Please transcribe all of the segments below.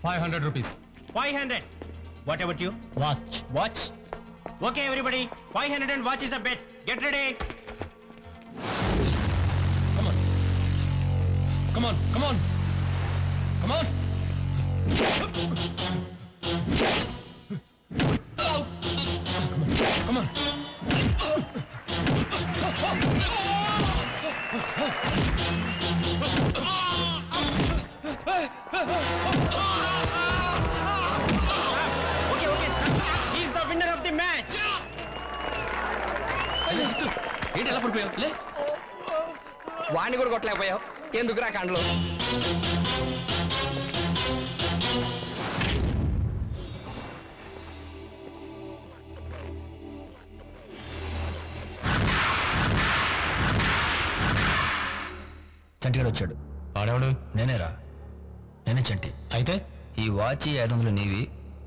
Five hundred rupees five hundred what about you watch watch okay everybody five hundred and watch is the bet get ready Come on, come on. Come on. Come on. Okay okay is the winner of the match ఏంటి ఎలా పడిపోయావు లే వాణ్ణి కూడా కొట్టలేకపోయావు ఎందుకురా కాండలో చంటిగాడు వచ్చాడు ఆడేవాడు నేనేరా నేనే చంటి అయితే ఈ వాచ్ ఐదు వందలు నీవి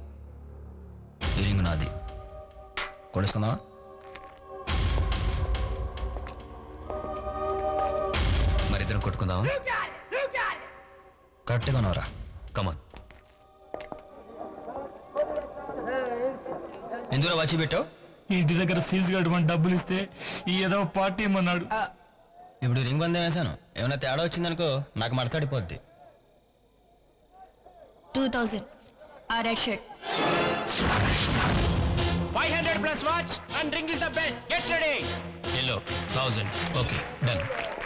ఈ రింగు నాది కొడుసుకుందామా మరి ఇద్దరం కొట్టుకుందామా కరెక్ట్గా ఉన్నావురా కమాన్ ఎందుకు వాచి పెట్టావు ఇంటి దగ్గర ఫీజు కట్టమని డబ్బులు ఇస్తే ఈ ఏదో పార్టీ ఇమ్మన్నాడు ఇప్పుడు రింగ్ బందం వేశాను ఏమైనా తేడా వచ్చిందనుకో నాకు మడతాడిపోద్ది టూ థౌజండ్ ఆ red shirt five hundred plus watch and ring is the bet get ready yellow thousand okay done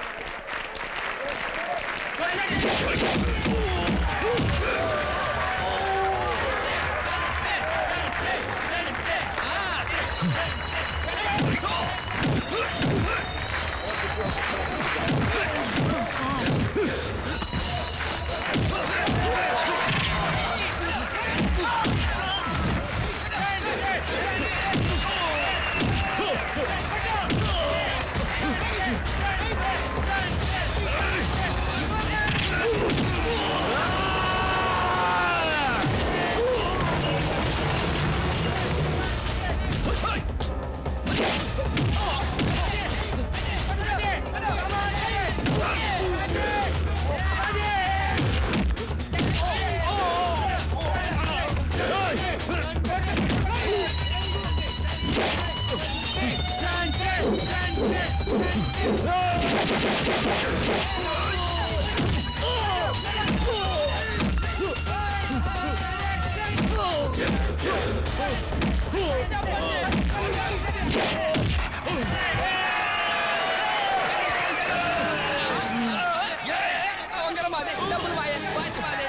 డబ్బులు మాయే వాచ్ మాదే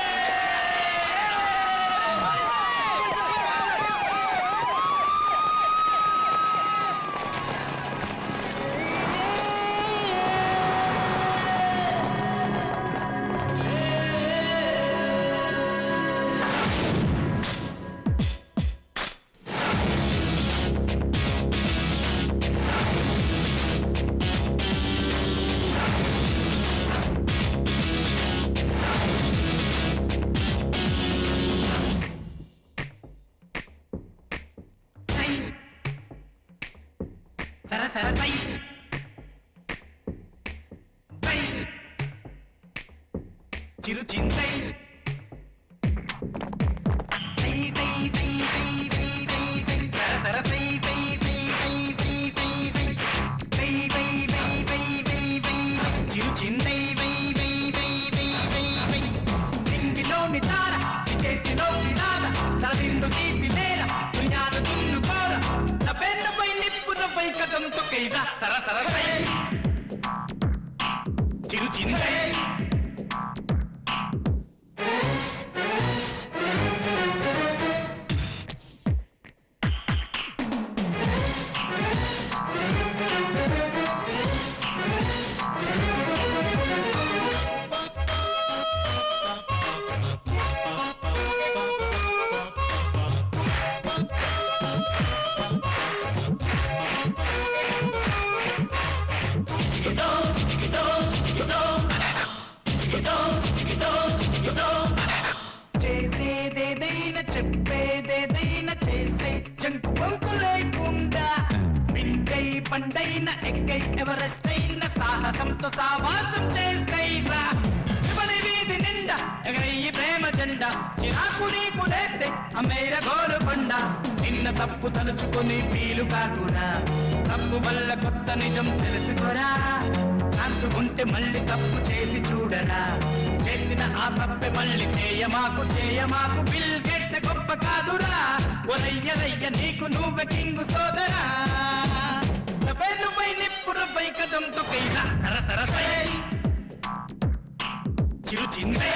సర సర సై సై చిరు చింతై సై సై సై సై సై సై సై సర సర సై సై సై సై సై సై సై సై సై సై సై సై సై చిరు చింతై సై సై సై సై సై సై నింగిలోని తార ఈ చేతిలోని నాద తలదిండు తీపి నేల దునియాను దున్నుకోర నా పెన్నుపై నిప్పులపై కథం తొక్కైరా సర సర సై చిరు చింతై చేసేదేదైనా చెప్పేదేదైనా చేసే జంకు వంకు లేకుండా పిండై పండైన ఎక్కై ఎవరెస్ట్ అయిన సాహసంతో సావాసం చేసైరా శివని వీధి నిండా ఎగరయ్యి ప్రేమ జెండా జెండా చిరాకు నీకు లేస్తే అమ్మేర గోరుకొండ నిన్న తప్పు తలుచుకొని వీలు కాకురా తప్పు వల్ల కొత్త నిజం తెలుసుకోరా అంటుకుంటే మళ్ళీ తప్పు చేసి చూడరా చేసిన ఆ తప్పే మళ్ళీ చేయమాకు చేయమాకు బిల్ గేట్స్ గొప్ప కాదురా ఒరయ్యరయ్య నీకు నువ్వే కింగు సోదరా పేరుపై నిప్పుడుపై కదంతో కైలా తర తరసై చిరు చిందే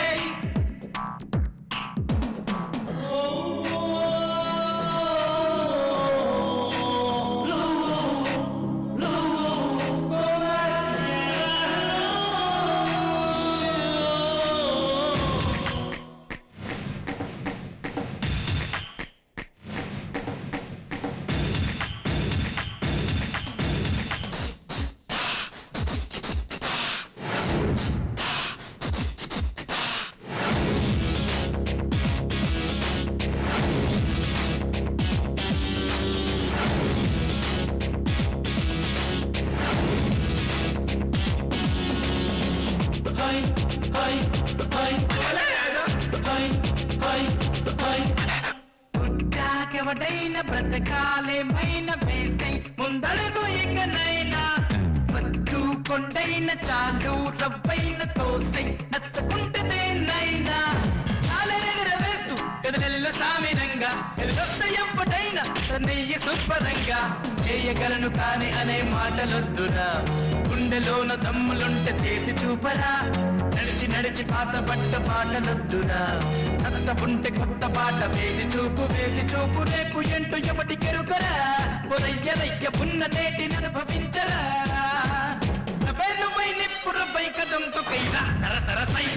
పుట్టాకెవడైన బ్రతకాలేమైనా వేసై ముందడుగు ఇకనైనా వద్దు కొండైన చాలు రవ్వైన తోసై నచ్చకుంటదేనైనా కాలరెగరవేస్తూ కదలెల్ల సామిరంగా ఎదురొస్త ఎప్పటైనా తన్నయ్య శుభ్రంగా చేయగలను కాని అనే మాటలొద్దురా గుండెలోన దమ్ములుంటే చేసి చూపరా నడిచి నడిచి పాత పట్ట పాటలొద్దురా కొత్త పుంటె కొత్త పాట వేసి చూపు వేసి చూపు రేపు ఎంటు ఎవటి కెరుకరా పొరయ్యరయ్య పున్న నేటిని అనుభవించరా నా పేరుపై నిప్పురపై కదంతో కైరా తర తర సై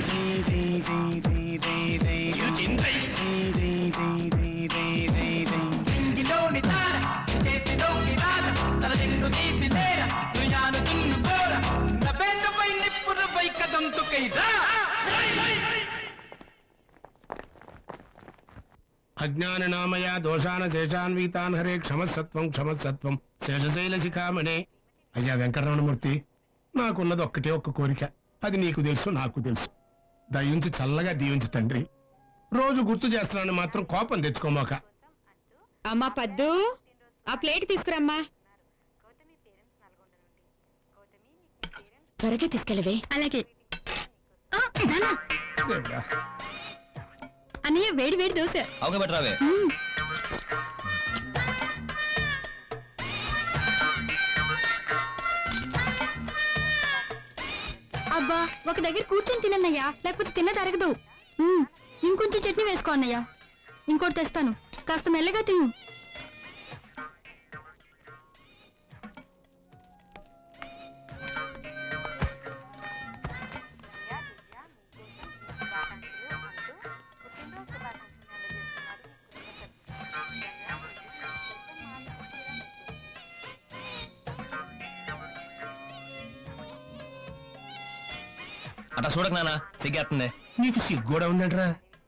చింతై ఇంగిలోని తార చేతిలోని రాజ తల నిన్ను తీసి నేర దుయాను దున్ను కోర నా పేరుపై నిప్పురపై కదంతో కైరా అజ్ఞాననామయ దోషాన శేషాన్వీతాన్ హరే క్షమసత్వం క్షమసత్వం శేషశైల శిఖామణే అయ్యా వెంకటరమణమూర్తి నాకున్నది ఒక్కటే ఒక్క కోరిక అది నీకు తెలుసు నాకు తెలుసు దయించి చల్లగా దీవించి తండ్రి రోజు గుర్తు చేస్తున్నాను మాత్రం కోపం తెచ్చుకోమాక అమ్మా పద్దు ఆ ప్లేట్ తీసుకురమ్మా త్వరగా తీసుకెళ్ళవే అలాగే దేవుడా. అన్నయ్య వేడి వేడి దోశ అవగా పెట్టరావే అబ్బా ఒక దగ్గర కూర్చొని తినన్నయ్యా లేకపోతే తిన్న తరగదు మ్మ్, ఇంకొంచెం చట్నీ వేసుకో అన్నయ్య ఇంకోటి తెస్తాను కాస్త మెల్లగా తిను అట్లా చూడకు నాన్న సిగ్గేస్తుంది నీకు సిగ్గూడా ఉందంటరా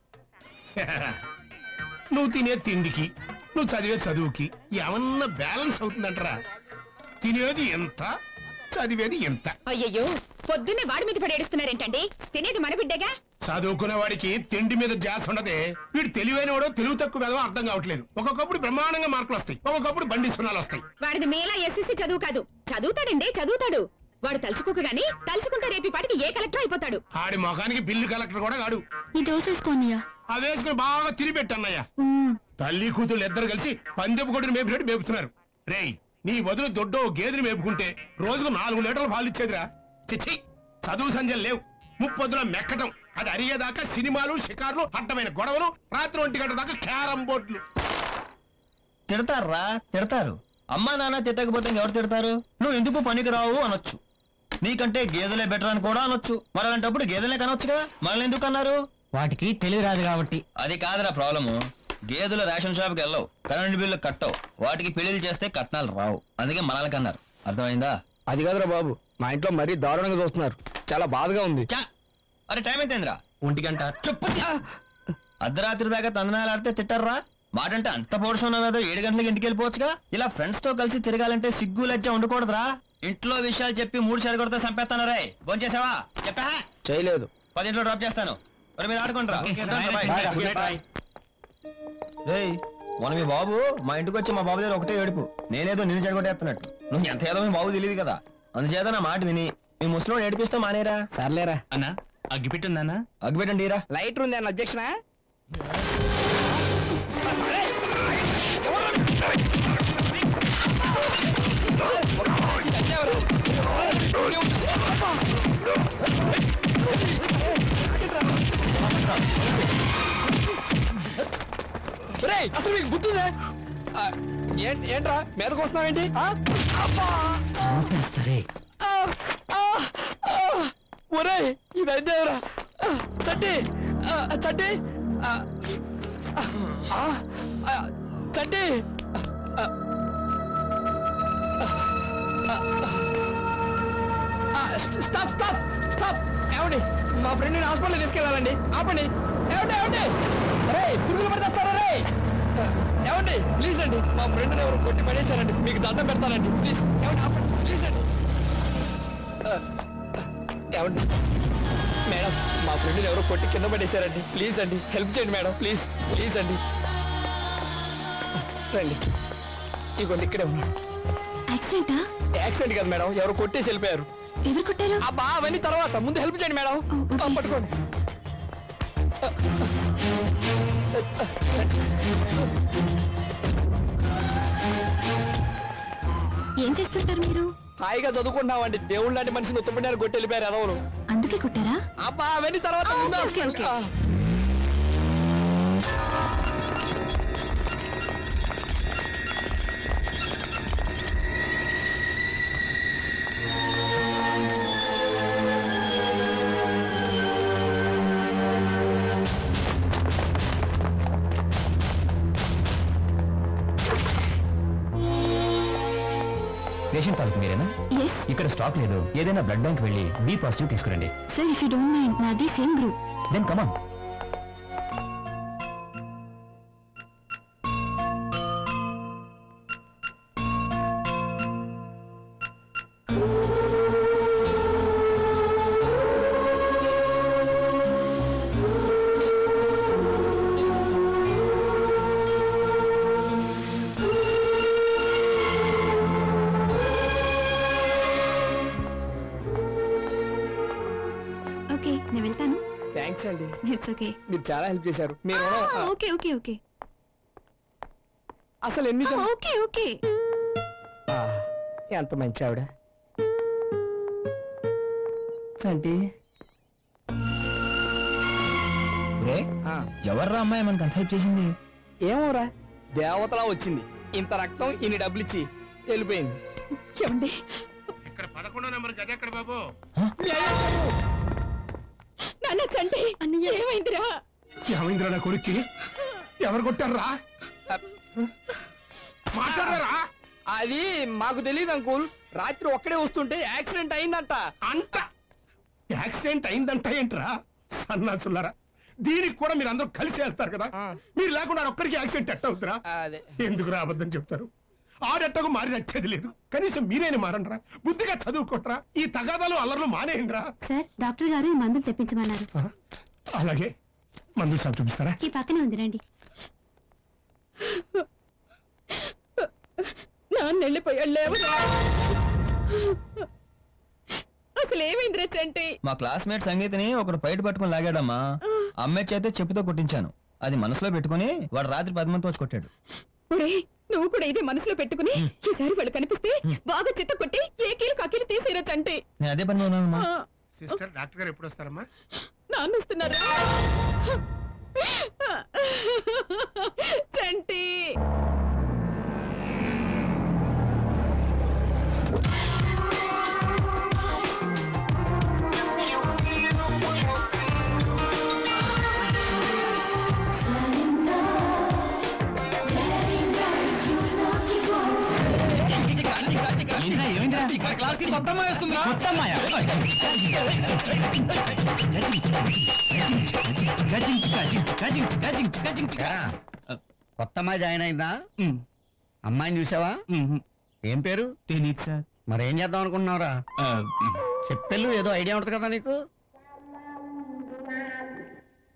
నువ్వు తినే తిండికి నువ్వు చదివే చదువుకి ఏమన్నా బ్యాలెన్స్ అవుతుందంటరా తినేది ఎంత చదివేది ఎంత అయ్యయ్యో పొద్దున్నే వాడి మీద పడేడుస్తున్నారేంటండి తినేది మన బిడ్డగా చదువుకునే వాడికి తిండి మీద జాస్ ఉండదే వీడు తెలివైన వాడో తెలుగు తక్కువ ఏదో అర్థం కావట్లేదు ఒక్కొక్కప్పుడు బ్రహ్మాండంగా మార్కులు వస్తాయి ఒక్కొక్కప్పుడు బండి సున్నాలు వస్తాయి వాడిది మేలా ఎస్ఎస్సి చదువు కాదు చదువుతాడండి చదువుతాడు వాడు తలుచుకోక గాని తలుచుకుంటే రేపు ఈ పాటికి ఏ కలెక్టర్ అయిపోతాడు ఆడి ముఖానికి బిల్లు కలెక్టర్ కూడా కాడు ఈ దోసేసుకోనియా అది వేసుకుని బాగా తిరిగి పెట్టన్నయ్య తల్లి కూతుళ్ళు ఇద్దరు కలిసి పందెపు కొడుకుని మేపినట్టు మేపుతున్నారు రేయ్ నీ బదులు దొడ్డో గేదెని మేపుకుంటే రోజుకు నాలుగు లీటర్లు పాలు ఇచ్చేదిరా చిచ్చి చదువు సంధ్యలు లేవు ముప్పొద్దున మెక్కటం అది అరిగేదాకా సినిమాలు షికార్లు అడ్డమైన గొడవలు రాత్రి ఒంటి గంట దాకా క్యారం బోర్డులు తిడతారా తిడతారు అమ్మా నాన్న తిట్టకపోతే ఎవరు తిడతారు నువ్వు ఎందుకు పనికి రావు అనొచ్చు నీకంటే గేదెలే బెటర్ అని కూడా అనొచ్చు మరి అలాంటప్పుడు గేదెలే కనొచ్చుగా మనల్ని ఎందుకు అన్నారు వాటికి తెలివి రాదు కాబట్టి అది కాదురా ప్రాబ్లము గేదెలు రేషన్ షాప్కి వెళ్ళవు కరెంట్ బిల్లు కట్టవు వాటికి పెళ్లిళ్ళు చేస్తే కట్నాలు రావు అందుకే మనల్ని కన్నారు అర్థమైందా అది కాదురా బాబు మా ఇంట్లో మరీ దారుణంగా చూస్తున్నారు చాలా బాధగా ఉంది చా అరే టైం ఎంతైందిరా ఒంటి గంట చెప్పు అర్ధరాత్రి దాకా తందనాలు ఆడితే తిట్టారా మాటంటే అంత పోర్షన్ ఉన్నదో ఏడు గంటలకు ఇంటికి వెళ్ళిపోవచ్చుగా ఇలా ఫ్రెండ్స్ తో కలిసి తిరగాలంటే సిగ్గు లజ్జ ఉండకూడదురా ఇంట్లో విషయాలు చెప్పి మూడు సార్లు కొడితే చంపేస్తాను రే భోంచేసావా చెప్పా చేయలేదు పదింట్లో డ్రాప్ చేస్తాను మరి మీరు ఆడుకుంటారా గుడ్ నైట్ రాయ్ రేయ్ మొన్న మీ బాబు మా ఇంటికి వచ్చి మా బాబు దగ్గర ఒకటే ఏడుపు నేనేదో నిన్ను చెడగొట్టేస్తున్నట్టు నువ్వు ఎంత ఏదో మీ బాబు తెలియదు కదా అందుచేత నా మాట విని మీ ముసలి ఏడిపిస్తా మానేరా సర్లేరా అన్నా అగ్గిపెట్టిందన్నా అగ్గిపెట్టండి రా లైటర్ ఉంది అన్న అధ్యక్షణ రేయ్, అసలు మీకు బుద్ధి ఉందా? ఆ, ఏం- ఏంట్రా మీదకి వస్తున్నావేంటి ఆ? అబ్బా! ఆ, ఆ, ఆ. ఒరేయ్ ఇది అదేవరా చట్టి ఆ, చట్టి ఆ, ఆ, ఆ, చట్టి ఆ, ఆ, ఆ, స్ట- స్టాప్ స్టాప్ స్టాప్ ఏమండి మా ఫ్రెండ్ని హాస్పిటల్ తీసుకెళ్ళాలండి ఆపండి ఏమండి ఏమండి రే పురుగులు పడితేస్తారా రే ఆ, ఏమండి ప్లీజ్ అండి మా ఫ్రెండ్ని ఎవరు కొట్టి పడేశారండి మీకు దండం పెడతానండి ప్లీజ్ ఏమండి ఆపండి ప్లీజ్ అండి ఆ, ఏమండి మేడం మా ఫ్రెండ్ని ఎవరో కొట్టి కింద పడేశారండి ప్లీజ్ అండి హెల్ప్ చేయండి మేడం ప్లీజ్ ప్లీజ్ అండి రండి ఇగోండి ఇక్కడే ఉన్నాడు యాక్సిడెంటా యాక్సిడెంట్ కాదు మేడం ఎవరో కొట్టేసి వెళ్ళిపోయారు ఎవరు కొట్టారు అబ్బా అవన్నీ తర్వాత ముందు హెల్ప్ చేయండి మేడం ఆ, పట్టుకోండి ఏం చేస్తుంటారు మీరు హాయిగా చదువుకుంటున్నామండి దేవుళ్ళ లాంటి మనిషిని ఉత్తపడినారు కొట్టి వెళ్ళిపోయారు ఎదవలు అందుకే కొట్టారా అబ్బా అవన్నీ తర్వాత ముందు ఓకే, ఓకే. ఆ. పేషెంట్ తాలూకు మీరేనా ఎస్ ఇక్కడ స్టాక్ లేదు ఏదైనా బ్లడ్ బ్యాంక్ వెళ్ళి బి పాజిటివ్ తీసుకురండి sir if you don't mind నాది same group then come on okay నేను వెళ్తాను థ్యాంక్స్ అండి ఇట్స్ ఓకే మీరు చాలా హెల్ప్ చేశారు మీరు ఆ, ఓకే ఓకే ఓకే అసలు ఎన్ని సం- ఓకే ఓకే ఆ, ఎంత మంచి ఆవిడ చంటి రే ఆ, ఎవర్రా అమ్మాయి మనకు అంత హెల్ప్ చేసింది ఏమోరా దేవతలా వచ్చింది ఇంత రక్తం ఇన్ని డబ్బులు ఇచ్చి వెళ్ళిపోయింది చూడండి ఇక్కడ పదకొండో నెంబర్ గది ఎక్కడ బాబు నాన్న చంటి అన్నయ్య ఏమైందిరా ఏమైందిరా నా కొడుక్కి ఎవరు కొట్టారా మాట్లాడరా అది మాకు తెలియదు అంకుల్ రాత్రి ఒక్కడే వస్తుంటే యాక్సిడెంట్ అయిందంట అంత యాక్సిడెంట్ అయిందంట ఏంట్రా సన్నాసులారా దీనికి కూడా మీరు అందరూ కలిసి వెళ్తారు కదా ఆ. మీరు లేకుండా ఆడ ఒక్కడికి యాక్సిడెంట్ ఎట్ట అవుతురా అదే ఎందుకు అబద్ధం చెప్తారు ఆడెట్టకు మారి నచ్చేది లేదు కనీసం మీరేని మారండ్రా బుద్ధిగా చదువుకోట్రా ఈ తగాదాలు అల్లర్లు మానేయండిరా సార్ డాక్టర్ గారు ఈ మందులు తెప్పించమన్నారు ఆ, అలాగే మందులు సార్ చూపిస్తారా ఈ పక్కనే ఉంది రండి నాన్న వెళ్ళిపోయాడు లేవరా అసలు ఏమైందిరా చంటి మా క్లాస్మేట్ సంగీతని ఒకడు బయట పట్టుకుని లాగాడమ్మా అమ్మాయి చేతే చెప్పుతో కొట్టించాను అది మనసులో పెట్టుకుని వాడు రాత్రి పది మంది వచ్చి కొట్టాడు ఒరేయ్ నువ్వు కూడా ఇదే మనసులో పెట్టుకుని ఈసారి వాళ్ళు కనిపిస్తే బాగా చిత్త కొట్టి ఏ కీలు కకీలు తీసేరా చంటి నేను అదే పని ఉన్నానమ్మా ఆ, సిస్టర్ డాక్టర్ గారు ఎప్పుడు వస్తారమ్మా నాన్న వస్తున్నారా చంటి ఏంట్రా ఏమైందిరా క్లాస్ కి కొత్త అమ్మాయి వస్తుందిరా కొత్త అమ్మాయా? గజింగ్, గజింగ్, గజింగ్, గజింగ్, గజింగ్. ఏరా, కొత్త అమ్మాయి జాయిన్ అయిందా ఉమ్, అమ్మాయిని చూసావా ఉమ్, ఏం పేరు తెలీదు సార్ మరి ఏం చేద్దాం అనుకుంటున్నావురా ఆ, చెప్పెళ్ళు ఏదో ఐడియా ఉంటుంది కదా నీకు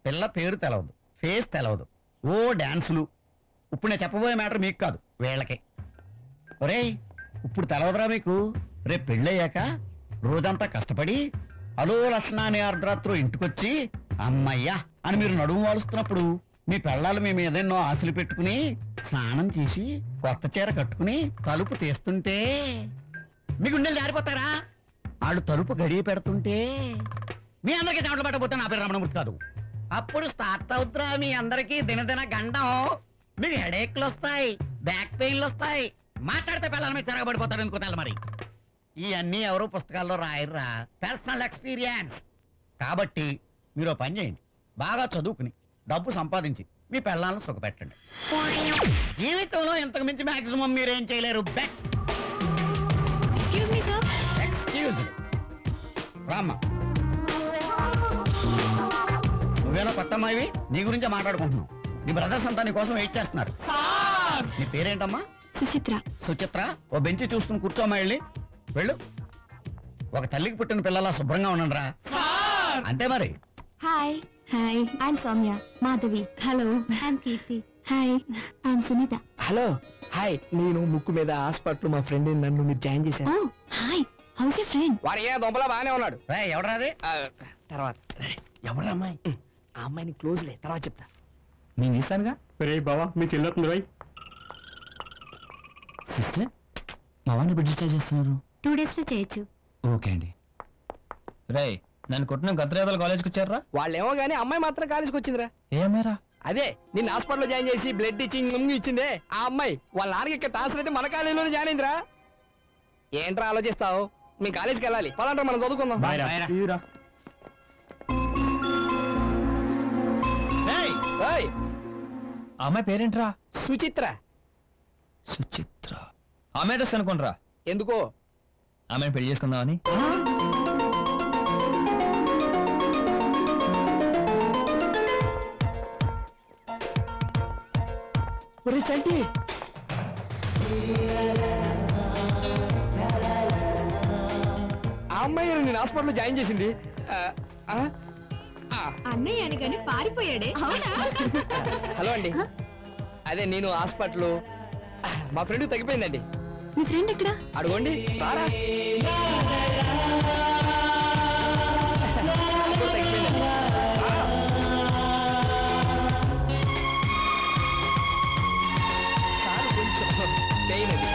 పిల్ల పేరు తెలవదు ఫేస్ తెలవదు ఓ డాన్సులు ఇప్పుడు నేను చెప్పబోయే మ్యాటర్ మీకు కాదు వీళ్ళకి ఒరేయ్ ఇప్పుడు తెలవదురా మీకు రేపు పెళ్ళయ్యాక రోజంతా కష్టపడి అలో లక్షణ అనే అర్ధరాత్రు ఇంటికొచ్చి అమ్మయ్యా అని మీరు నడుము వాలుస్తున్నప్పుడు మీ పెళ్ళాలు మీ మీద ఎన్నో ఆశలు పెట్టుకుని స్నానం చేసి కొత్త చీర కట్టుకుని తలుపు తీస్తుంటే మీ గుండెలు జారిపోతారా వాళ్ళు తలుపు గడియ పెడుతుంటే మీ అందరికీ చెమటలు పట్టబోతే నా పేరు రమణమూర్తి కాదు అప్పుడు స్టార్ట్ అవుతురా మీ అందరికీ దినదిన గండం మీకు హెడేక్లు వస్తాయి బ్యాక్ పెయిన్లు వస్తాయి మాట్లాడితే పిల్లల మీద తిరగబడిపోతారు ఎందుకో తెల్ల మరి ఇవన్నీ ఎవరో పుస్తకాల్లో రాయర్రా పర్సనల్ ఎక్స్పీరియన్స్ కాబట్టి మీరు ఓ పని చేయండి బాగా చదువుకుని డబ్బు సంపాదించి మీ పిల్లలను సుఖపెట్టండి జీవితంలో ఇంతకు మించి మాక్సిమం మీరేం చేయలేరు bet excuse me sir excuse రామ్మా నువ్వేనా కొత్త అమ్మాయివి నీ గురించే మాట్లాడుకుంటున్నావు నీ బ్రదర్స్ అంతా నీ కోసం వెయిట్ చేస్తున్నారు నీ పేరేంటమ్మా సుచిత్ర సుచిత్ర ఓ బెంచి చూసుకుని కూర్చోమ్మా వెళ్ళి వెళ్ళు ఒక తల్లికి పుట్టిన పిల్లలా శుభ్రంగా ఉండండి రా అంతే మరి hi hi I'm Soumya Madhavi hello I'm Keerthi hi I'm Sunitha hello hi నేను ముక్కు మీద హాస్పిటల్ మా ఫ్రెండ్ నన్ను మీరు జాయిన్ ఓ చేశాను హాయ్ హౌస్ యూ ఫ్రెండ్ వాడు ఏ దొంపలా బాగానే ఉన్నాడు రా ఎవడరాది ఆ, తర్వాత ఎవరు అమ్మాయి ఆ అమ్మాయిని క్లోజ్ లే తర్వాత చెప్తా నేను ఇస్తానుగా రే బావా మీ చెల్లొస్తుంది రాయ్ సిస్టర్ మా వాడిని ఇప్పుడు డిశ్చార్జ్ చేస్తున్నారు టూ డేస్ లో చేయొచ్చు ఓకే అండి రేయ్ నన్ను కొట్టిన గత్రేదల కాలేజ్కి వచ్చారా వాళ్ళేమో గానీ అమ్మాయి మాత్రం కాలేజ్కి వచ్చిందిరా ఏమేరా అదే నిన్న హాస్పిటల్లో జాయిన్ చేసి బ్లడ్ ఇచ్చింగ్ ముందు ఇచ్చిందే ఆ అమ్మాయి వాళ్ళ నాన్నకి ఇక్కడ ట్రాన్స్ఫర్ అయితే మన కాలేజీలోనే జాయిన్ అయిందిరా ఏంట్రా ఆలోచిస్తావు మీ కాలేజ్కి వెళ్ళాలి పదండ్రా మనం చదువుకుందాం తీరా రేయ్ ఏయ్, ఆ అమ్మాయి పేరేంట్రా సుచిత్ర సుచిత్ర ఆమె అడ్రస్ అనుకోనరా ఎందుకో ఆమెను పెళ్లి చేసుకుందామని ఒరే చంటి ఆ అమ్మాయి నేను హాస్పిటల్లో జాయిన్ చేసింది ఆ, ఆ, ఆ, అన్నయ్య అనగానే పారిపోయాడే అవునా హలో అండి అదే నేను హాస్పిటల్ మా ఫ్రెండ్ తగ్గిపోయిందండి మీ ఫ్రెండ్ ఎక్కడా అడుగోండి రారా అదిగో తగ్గిపోయిందండి. రా. కాలు కొంచెం పెయిన్ అది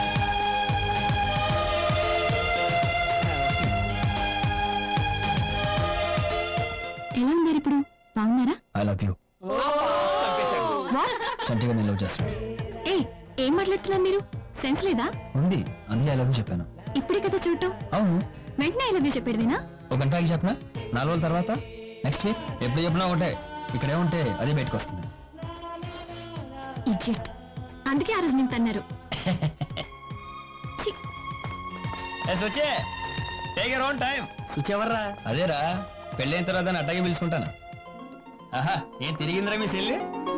ఎలా ఉన్నారు ఇప్పుడు బాగున్నారా ఐ లవ్ యూ చంపేశాడు. చంటిగా నేను లవ్ చేస్తాను ఏ ఏం మాట్లాడుతున్నారు మీరు సెన్స్ లేదా ఉంది అందుకే ఐ లవ్ యూ చెప్పాను ఇప్పుడే కదా చూడటం అవును వెంటనే ఐ లవ్ యూ చెప్పాడువేనా ఒక గంటకి చెప్పనా నాలుగు రోజుల తర్వాత నెక్స్ట్ వీక్ ఎప్పుడు చెప్పినా ఒకటే ఇక్కడే ఉంటే అదే బయటకు వస్తుంది ఇడియట్ అందుకే ఆ రోజు నేను తన్నారు ఛీ, వచ్చే టేక్ యర్ ఓన్ టైం సుచెవర్రా అదేరా పెళ్ళైన తర్వాత నేను అట్టాగే పిలుచుకుంటాను ఆహా ఏం తిరిగిందిరా మీ చెల్లి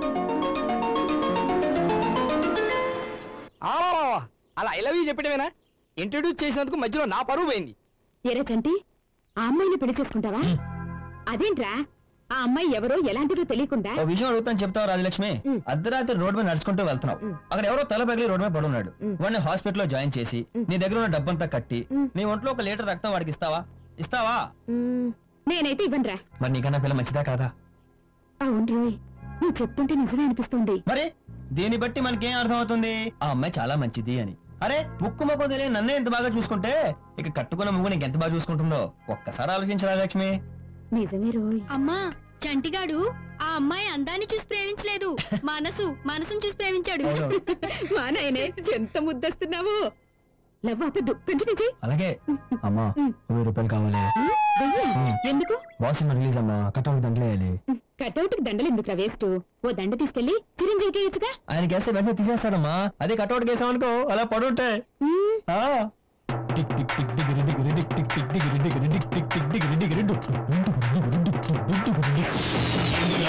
ఆ, అలా ఐ లవ్ యూ చెప్పడమేనా ఇంట్రడ్యూస్ చేసినందుకు మధ్యలో నా పరువు పోయింది ఎరా చంటి ఆ అమ్మాయిని పెళ్లి చేసుకుంటావా అదేంట్రా ఆ అమ్మాయి ఎవరో ఎలాంటిదో తెలియకుండా ఒక విషయం అడుగుతాను చెప్తావు రాజలక్ష్మి మ్. అర్ధరాత్రి రోడ్ మీద నడుచుకుంటూ వెళ్తున్నావు మ్. అక్కడ ఎవరో తల పగిలి రోడ్ మీద పడున్నాడు మ్. వాడిని హాస్పిటల్లో జాయిన్ చేసి నీ దగ్గర ఉన్న డబ్బంతా కట్టి మ్. నీ ఒంట్లో ఒక లీటర్ రక్తం వాడికి ఇస్తావా ఇస్తావా మ్, నేనైతే ఇవ్వనురా మరి నీకన్నా పిల్ల మంచిదా కాదా అవును రోయ్ నువ్వు చెప్తుంటే నిజమే అనిపిస్తుంది మరి దీన్ని బట్టి మనకేం అర్థం అవుతుంది ఆ అమ్మాయి చాలా మంచిది అని అరే ముక్కు మొక్క తెలియని నన్నే ఎంత బాగా చూసుకుంటే ఇక కట్టుకున్న ముగ్గు నీకు ఎంత బాగా చూసుకుంటుందో ఒక్కసారి ఆలోచించరా లక్ష్మి నిజమే రోయ్ అమ్మా చంటిగాడు ఆ అమ్మాయి అందాన్ని చూసి ప్రేమించలేదు మనసు మనసును చూసి ప్రేమించాడు మా నాయనే ఎంత ముద్దస్తున్నావు లవ్ ఆపద్దు కంటిన్యూ చెయ్యి అలాగే అమ్మా వెయ్యి రూపాయలు కావాలి వెయ్యి? మ్. ఎందుకు బాస్ రిలీజ్ అమ్మా కట్అవుట్ దండలేయాలి కటౌట్ కి దండలు ఎందుకురా వేస్ట్ ఓ దండ తీసుకెళ్లి చిరంజీవికి ఇచ్చుగా ఆయన కేస్తే వెంటనే తీసేస్తాడమ్మా అదే కట్అవుట్ కేసాం అనుకో అలా పడుంటాయి ఆ. టిక్ టిక్ టిక్ డిగిరి డిగిరి డిక్ టిక్ టిక్ డిగిరి డిగిరి డిక్ టిక్ టిక్ డిగిరి డిగిరి డుక్ డుక్ డుక్ డుక్ డుక్ డుక్ డుక్ డుక్ డుక్ డుక్.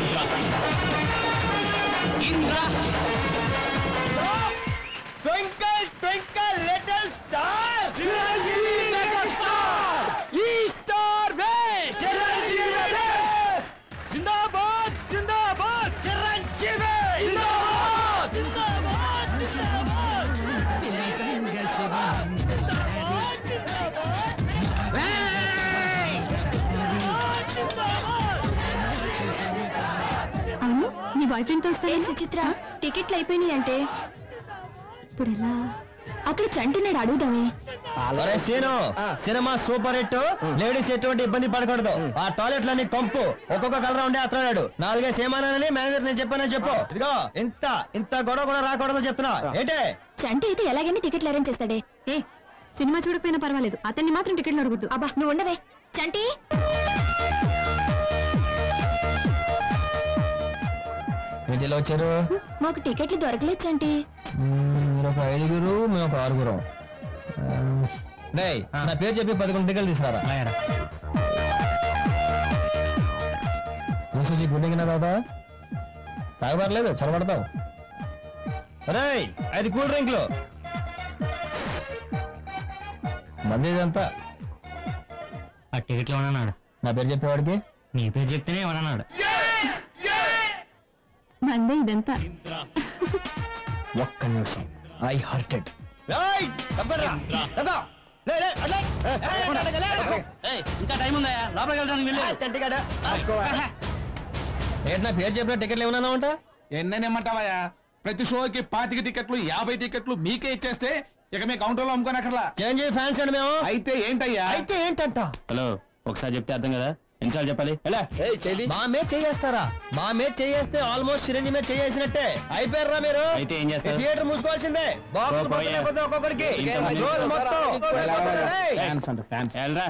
వెంకట్ బాయ్ ఫ్రెండ్ తో వస్తాను సుచిత్ర టికెట్లు అయిపోయినాయి అంటే ఇప్పుడు ఎలా అక్కడ చంటినాడు అడుగుదామే అరే సీను సినిమా సూపర్ హిట్ లేడీస్ ఎటువంటి ఇబ్బంది పడకూడదు ఆ టాయిలెట్ లన్నీ కంపు ఒక్కొక్క కలర్ ఉండే అతడాడు నాలుగే సేమానని మేనేజర్ నేను చెప్పానని చెప్పు ఇదిగో ఇంత ఇంత గొడవ కూడా రాకూడదు చెప్తున్నా ఏంటే చంటి అయితే ఎలాగైనా టికెట్లు అరేంజ్ చేస్తాడే ఏ సినిమా చూడకపోయినా పర్వాలేదు అతన్ని మాత్రం టికెట్లు అడుగుద్దు అబ్బా నువ్వు ఉండవే చంటి ఇంటిలో వచ్చారు మాకు టికెట్లు దొరకలేదు చంటి మ్మ్, మీరు ఒక ఐదుగురు మేము ఒక ఆరుగురం డేయ్ నా పేరు చెప్పి పదకొండు టికెట్లు తీసుకురా చూసి గుండెకి కదా తాగబడలేదు చదవడతావు రేయ్ ఐదు కూల్ డ్రింక్లు మంది ఇదంతా ఆ టికెట్లు ఏమన్నాడు నా పేరు చెప్పేవాడికి నీ పేరు చెప్తేనే ఏమన్నాడు మందే ఇదంతా ఒక్క నిమిషం ఐ హర్టెడ్ ఇంకా టైం ఉందా లోపలికి వెళ్ళడానికి వెళ్ళి ఏంటి నా పేరు చెప్పిన టికెట్లు ఏమన్నా ఉంటా ఎన్నని ఇమ్మంటావయ్యా ప్రతి షోకి పాతిక టికెట్లు యాభై టికెట్లు మీకే ఇచ్చేస్తే ఇక మీ కౌంటర్లో అమ్ముకోనక్కర్లా చేంజ్ ఫ్యాన్స్ అండి మేము అయితే ఏంటయ్యా అయితే ఏంటంట హలో ఒకసారి చెప్తే అర్థం కదా ఎన్నిసార్లు చెప్పాలి ఎలా మా మీద చేయేస్తారా మా మీద చేయేస్తే ఆల్మోస్ట్ చిరంజీవి మీద చేసినట్టే అయిపోయారా మీరు అయితే ఏం చేస్తారు? థియేటర్ మూసుకోవాల్సిందే బాక్స్ ఓ పోయే. ఒక్కొక్కడికి ఇంతమంది రోజు మొత్తం రేయ్. ఫ్యాన్స్ అంట ఫ్యాన్స్ వెళ్ళరా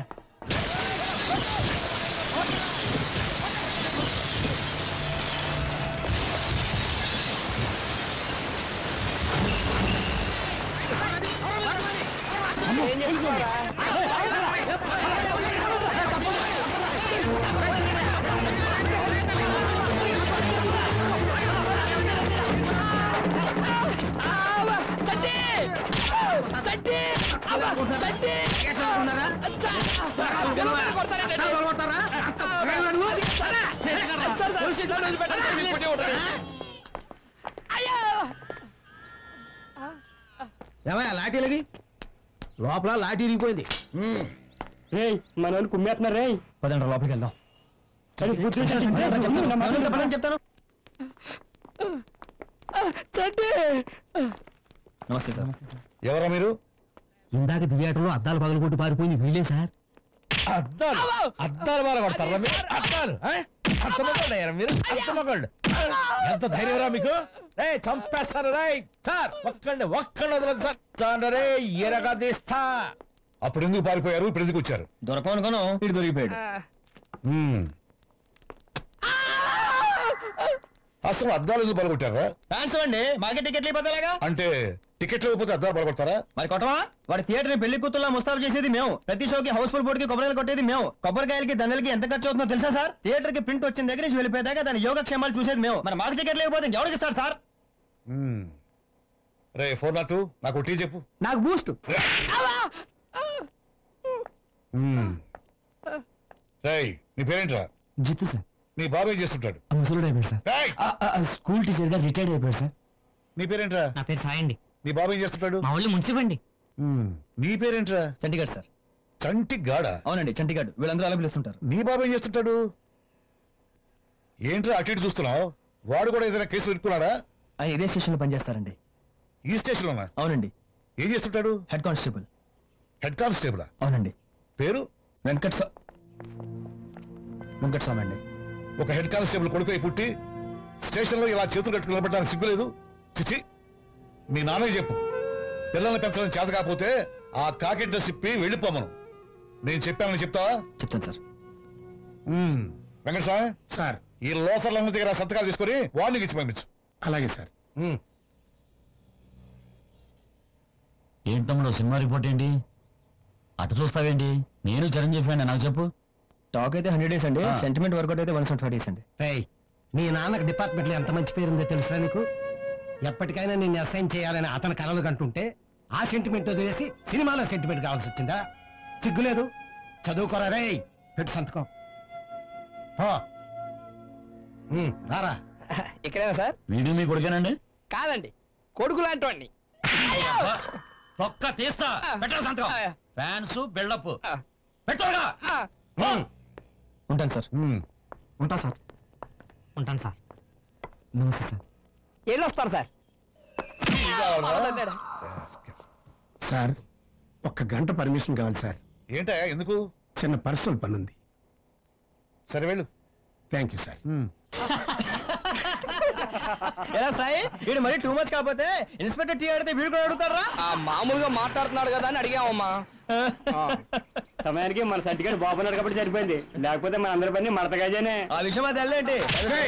ఏమయ్యా లాఠీలకి లోపల లాఠీ ఇరిగిపోయింది రేయ్ మన వాళ్ళు కుమ్మేస్తున్నారు రేయ్ పదండి లోపలికి వెళ్దాం చెప్తాను చెప్పండి చెప్తాను నమస్తే సార్ ఎవరా మీరు ఇందాక థియేటర్లో అద్దాలు పగలగొట్టి పారిపోయింది వీలే సార్ అద్దాలు అద్దాలు బాగా కొడతారా మీరు అద్దాలు ఆ? అంత మగాళ్ళయ్యారా మీరు అంత మగాళ్ళు ఎంత ధైర్యరా మీకు రే చంపేస్తారు రే సార్ ఒక్కండి ఒక్కండి వదలదు సార్ చాండి రే ఎరగా తీస్తా అప్పుడు ఎందుకు పారిపోయారు ఇప్పుడు ఎందుకు వచ్చారు దొరకం అనుకోను ఇటు దొరికిపోయాడు అసలు అద్దాలు ఎందుకు పలగొట్టారా ఫ్యాన్స్ అండి మాకే టికెట్లు అయిపోతేలాగా అంటే టికెట్లు ఇవ్వకపోతే అద్దాలు పలగొడతారా మరి కొట్టవా వాడి థియేటర్ ని పెళ్లి కూతుర్లా ముస్తాబు చేసేది మేము ప్రతి షోకి హౌస్ఫుల్ బోర్డు కి కొబ్బరికాయలు కొట్టేది మేము కొబ్బరికాయలకి దండలకి ఎంత ఖర్చు అవుతుందో తెలుసా సార్ థియేటర్ కి ప్రింట్ వచ్చిన దగ్గర నుంచి వెళ్ళిపోయేదాకా దాని యోగక్షేమాలు చూసేది మేము మరి మాకు టికెట్ లేకపోతే ఎవరికి ఇస్తారు సార్ మ్మ్. రే ఫోర్ నాట్ టూ నాకు టీ చెప్పు నాకు బూస్ట్ మ్మ్. రేయ్ నీ పేరేంట్రా జిత్తు సార్ నీ బాబు ఏం చేస్తుంటాడు ముసలుడు అయిపోయాడు సార్ రేయ్! స్కూల్ టీచర్ గా రిటైర్డ్ అయిపోయాడు సార్ నీ పేరేంట్రా నా పేరు సాయి అండి నీ బాబు ఏం చేస్తుంటాడు మా ఊళ్ళో మున్సిపండి మ్మ్. నీ పేరేంట్రా చండీగఢ్ సార్ చంటి గాడ అవునండి చండీగఢ్ వీళ్ళందరూ అలా పిలుస్తుంటారు నీ బాబు ఏం చేస్తుంటాడు ఏంట్రా అటు ఇటు చూస్తున్నావు వాడు కూడా ఏదైనా కేసు పెట్టుకున్నాడా ఆయన ఇదే స్టేషన్ లో పనిచేస్తారండి ఈ స్టేషన్లోనా అవునండి ఏం చేస్తుంటాడు హెడ్ కానిస్టేబుల్ హెడ్ కానిస్టేబులా అవునండి పేరు వెంకట్ స్వా వెంకట్ స్వామి అండి ఒక హెడ్ కానిస్టేబుల్ కొడుకై పుట్టి స్టేషన్లో ఇలా చేతులు కట్టుకుని నిలబడడానికి సిగ్గులేదు చిచి మీ నాన్నకి చెప్పు పిల్లల్ని పెంచడం చేత కాకపోతే ఆ కాకెట్ సిప్పి వెళ్ళిపోమను నేను చెప్పానని చెప్తావా చెప్తాను సార్ మ్మ్. వెంకటస్వామి సార్ ఈ లోఫర్లందరి దగ్గర సంతకాలు తీసుకొని వార్నింగ్ ఇచ్చి పంపించు అలాగే సార్ మ్మ్. ఏంటి తమ్ముడు సినిమా రిపోర్ట్ ఏంటి అటు చూస్తావేంటి నేను చిరంజీవి ఫ్యాన్ నాకు చెప్పు టాక్ అయితే హండ్రెడ్ డేస్ అండి ఆ. సెంటిమెంట్ వర్కౌట్ అయితే వన్ సెవెంటీ ఫైవ్ డేస్ అండి రేయ్ మీ నాన్నకు డిపార్ట్మెంట్లో ఎంత మంచి పేరుందో తెలుసా నీకు ఎప్పటికైనా నిన్ను అసైన్ చేయాలని అతని కలలు కంటుంటే ఆ సెంటిమెంట్ వదిలేసి సినిమాలో సెంటిమెంట్ కావాల్సి వచ్చిందా సిగ్గులేదు చదువుకోరా రేయ్ పెట్టు సంతకం పో. ఉమ్, రారా ఇక్కడేనా సార్ వీడియో మీ కొడుకేనండి కాదండి కొడుకు లాంటి ఒక్క తీస్తా పెట్టరా సంతకం ఫ్యాన్స్ బిల్డప్ పెట్టరుగా ఉంటాను సార్ మ్మ్. ఉంటా సార్ ఉంటాను సార్ నమస్తే సార్ వెళ్ళొస్తాను సార్ సార్ ఒక్క గంట పర్మిషన్ కావాలి సార్ ఏంటా ఎందుకు చిన్న పర్సనల్ పని ఉంది సరే వెళ్ళు థ్యాంక్ యూ సార్ ఎలా సాయి వీడు మరీ టూ మచ్ కాకపోతే ఇన్స్పెక్టర్ టీ ఆడితే వీడు కూడా అడుగుతారా ఆ మామూలుగా మాట్లాడుతున్నాడు కదా అని అడిగామమ్మా సమయానికి మన సర్టిఫికేట్ బాగున్నాడు కాబట్టి సరిపోయింది లేకపోతే మన అందరి పని మడతగాజేనే ఆ విషయం అది వెళ్ళండి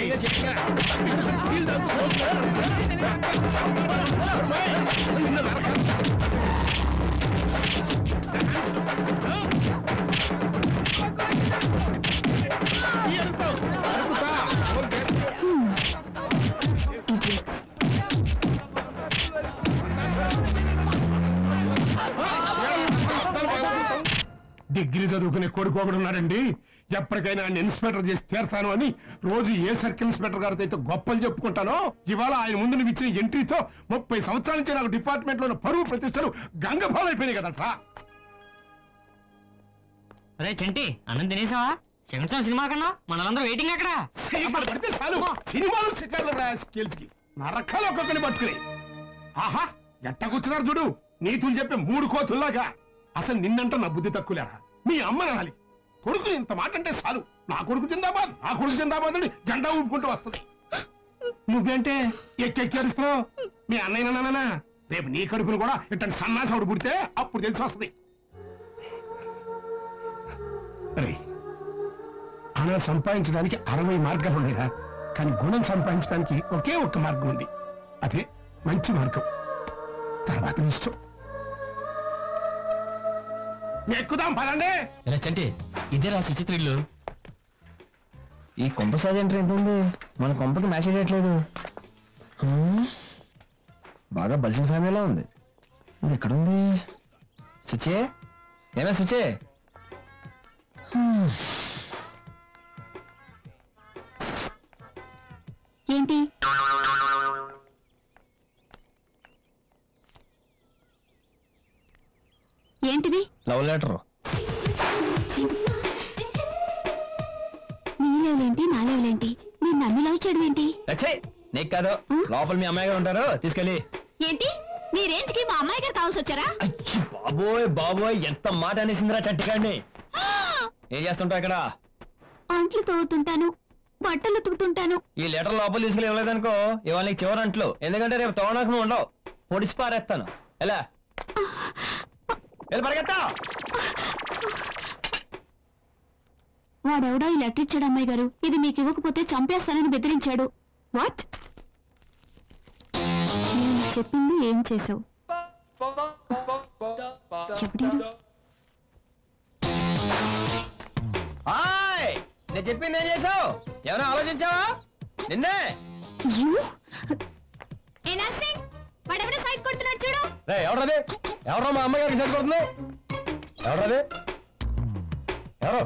డిగ్రీ చదువుకునే కొడుకు ఒకడు ఉన్నాడండి ఎప్పటికైనా ఆయన ఇన్స్పెక్టర్ చేసి తీరతాను అని రోజు ఏ సర్కిల్ ఇన్స్పెక్టర్ గారితో అయితే గొప్పలు చెప్పుకుంటానో ఇవాళ ఆయన ముందు నువ్వు ఇచ్చిన ఎంట్రీతో ముప్పై సంవత్సరాల నుంచి నాకు డిపార్ట్మెంట్ లో ఉన్న పరువు ప్రతిష్టలు గంగపాలైపోయినాయి కదట అరే చంటి అన్నం తినేసావా శంకరం సినిమా కన్నా మనందరూ వెయిటింగ్ అక్కడ ఇక్కడ పడితే చాలు సినిమాలు శిఖర్లు స్కిల్స్ కి నరకాలు ఒక్కొక్కరిని పట్టుకుని ఆహా ఎట్ట కూర్చున్నారు చూడు నీతులు చెప్పే మూడు కోతుల్లాగా అసలు నిన్నంట నా బుద్ధి తక్కువలేరా మీ అమ్మ నాలి కొడుకు ఇంత మాట అంటే చాలు నా కొడుకు జిందాబాద్ నా కొడుకు జిందాబాద్ అని జెండా ఊపుకుంటూ వస్తుంది నువ్వేంటే ఎక్కెక్కేరుస్తున్నావు మీ అన్నయ్య నాన్న రేపు నీ కడుపును కూడా ఇట్టని సన్నాసవుడు పుడితే అప్పుడు తెలిసి వస్తుంది అరే హణం సంపాదించడానికి అరవై మార్గాలు ఉన్నాయిరా కానీ గుణం సంపాదించడానికి ఒకే ఒక్క మార్గం ఉంది అదే మంచి మార్గం తర్వాత నీ ఇష్టం ఎక్కుదాం పదండి ఇలా చంటి ఇదేరా సుచిత్ర ఇల్లు ఈ కొంప సాజెంటర్ ఎంత ఉంది మన కొంపకి మ్యాచ్ చేయట్లేదు హ్మ్? బాగా బలిసిన ఫ్యామిలీలో ఉంది ఇది ఎక్కడుంది సుచే ఏనా సుచే హ్మ్. ఏంటి ఏంటిది లవ్ లెటర్ నీ లేవులేంటి నా లేవులేంటి మీరు నన్ను లవ్ చేయడం ఏంటి వచ్చే నీకు కాదు లోపల మీ అమ్మాయి గారు ఉంటారు తీసుకెళ్ళి ఏంటి మీ రేంజ్కి మా అమ్మాయి గారు కావాల్సి వచ్చారా అచ్చి బాబోయ్ బాబోయ్ ఎంత మాట అనేసిందిరా చంటిగాడిని ఏం చేస్తుంటావు ఇక్కడ అంట్లు తోగుతుంటాను బట్టలు ఉతుకుతుంటాను ఈ లెటర్ లోపల తీసుకెళ్ళి ఇవ్వలేదనుకో ఇవాళ నీకు చివరి అంట్లు ఎందుకంటే రేపు తోవడానికి నువ్వు ఉండవు పొడిచి పారేస్తాను ఎలా వెళ్ళి పరిగెత్తా వాడెవడో ఈ లెటర్ ఇచ్చాడు అమ్మాయి గారు ఇది మీకు ఇవ్వకపోతే చంపేస్తానని బెదిరించాడు వాట్ నేను చెప్పింది ఏం చేసావు ఎవడీడు? హాయ్ నేను చెప్పింది ఏం చేసావు ఏమైనా ఆలోచించావా నిన్నే You? ఏ నర్సింగ్ వాడెవడో సైడ్ కొడుతున్నాడు చూడు రే ఎవరది ఎవరో మా అమ్మాయి గారికి కొడుతుంది ఎవరది ఎవరు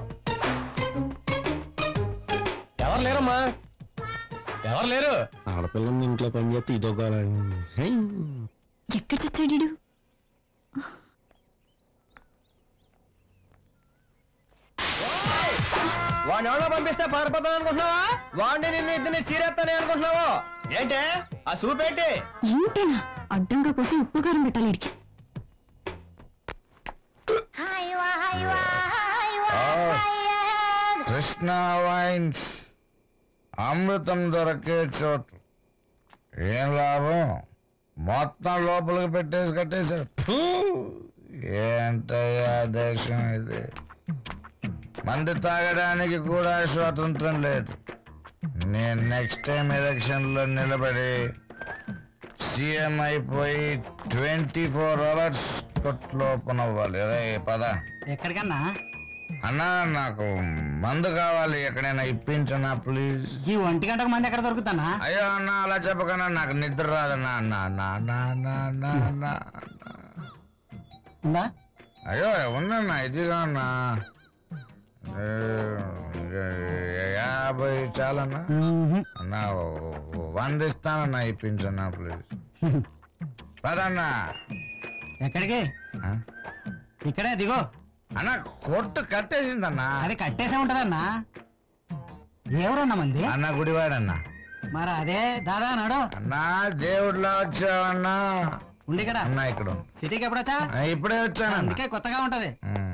ఎవరు లేరమ్మా ఎవరు లేరు ఆడపిల్లని ఇంట్లో పని చేస్తే ఇదొక ఎక్కడ చచ్చాడు ఈడు? వాడిని ఎవరో పంపిస్తే పారిపోతాను అనుకుంటున్నావా వాడిని నిన్ను ఇద్దరిని చీరేస్తానే అనుకుంటున్నావు ఏంటే ఆ సూప్ ఏంటి ఏంటేనా అడ్డంగా కోసి ఉప్పు కారం పెట్టాలి ఈడికి కృష్ణ వైన్స్ అమృతం దొరికే చోటు ఏం లాభం మొత్తం లోపలికి పెట్టేసి కట్టేశారు ఫూ! ఏంటయ్యా దేశం ఇది మంది తాగడానికి కూడా స్వాతంత్రం లేదు నేను నెక్స్ట్ టైం ఎలక్షన్లో నిలబడి సీఎం అయిపోయి ట్వంటీ ఫోర్ అవర్స్ కొట్లు ఓపెన్ అవ్వాలి రే పద ఎక్కడికన్నా అన్నా నాకు మందు కావాలి ఎక్కడైనా ఇప్పించనా ప్లీజ్ ఈ ఒంటి గంటకు మంది ఎక్కడ దొరుకుతానా అయ్యో అన్న అలా చెప్పకన్నా నాకు నిద్ర రాదన్నా అన్న అన్న అన్న అన్న అన్న అన్న ఉందా అయ్యో ఉందన్నా ఇదిగా అన్నా ఏ, ఏ, యాభై చాలన్నా అన్నా ఓ- ఓ వంద ఇస్తానన్నా ఇప్పించన్నా ప్లీజ్ పదన్నా ఎక్కడికి ఆ? ఇక్కడే దిగో అన్న కొట్టు కట్టేసిందన్నా అది కట్టేసే ఉంటదన్నా ఎవరన్నా మంది అన్న గుడివాడన్నా మరి అదే దాదా నాడు అన్నా దేవుడిలా వచ్చావన్నా ఉండి కదా అన్నా ఇక్కడ ఉంది. సిటీకి ఎప్పుడొచ్చా ఆ, ఇప్పుడే వచ్చాను అందుకే కొత్తగా ఉంటది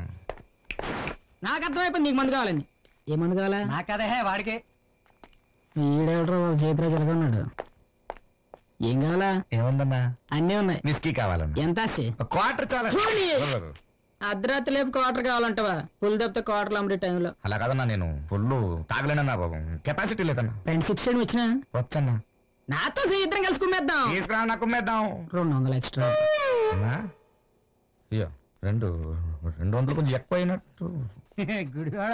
నాకు అర్థమైపోయింది నీకు మందు కావాలని ఏ మందు కావాలా నాకదే వాడికి ఈడెవడో చేతిలో జరగన్నాడు ఏం కావాలా ఏముందన్నా అన్నీ ఉన్నాయి విస్కీ కావాలన్నా ఎంత ఆశ? క్వార్టర్ చాలా చూడండి. బ్రదర్, అర్ధరాత్రి లేపు క్వార్టర్ కావాలంటవా ఫుల్ దెబ్బతో క్వార్టర్లు అమ్మడే టైంలో అలా కాదన్నా నేను ఫుల్ తాగలేనన్నా బాబు కెపాసిటీ లేదన్నా ఫ్రెండ్షిప్ సైడ్ వచ్చినా వచ్చన్నా నాతో సే ఇద్దరం కలిసి కుమ్మేద్దాం తీసుకురా నాకు ఉమ్మేద్దాం రెండు వందలు ఎక్స్ట్రా అన్నా అయ్యో రెండు రెండు వందలు కొంచెం ఎక్కువ అయినట్టు గుడివాడ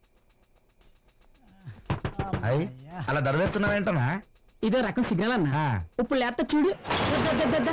అయ్యి అలా దరవేస్తున్నావేంటనా ఇదే రకం సిగ్నల్ అన్న ఇప్పుడు లేత చూడు ద, ద, ద, ద.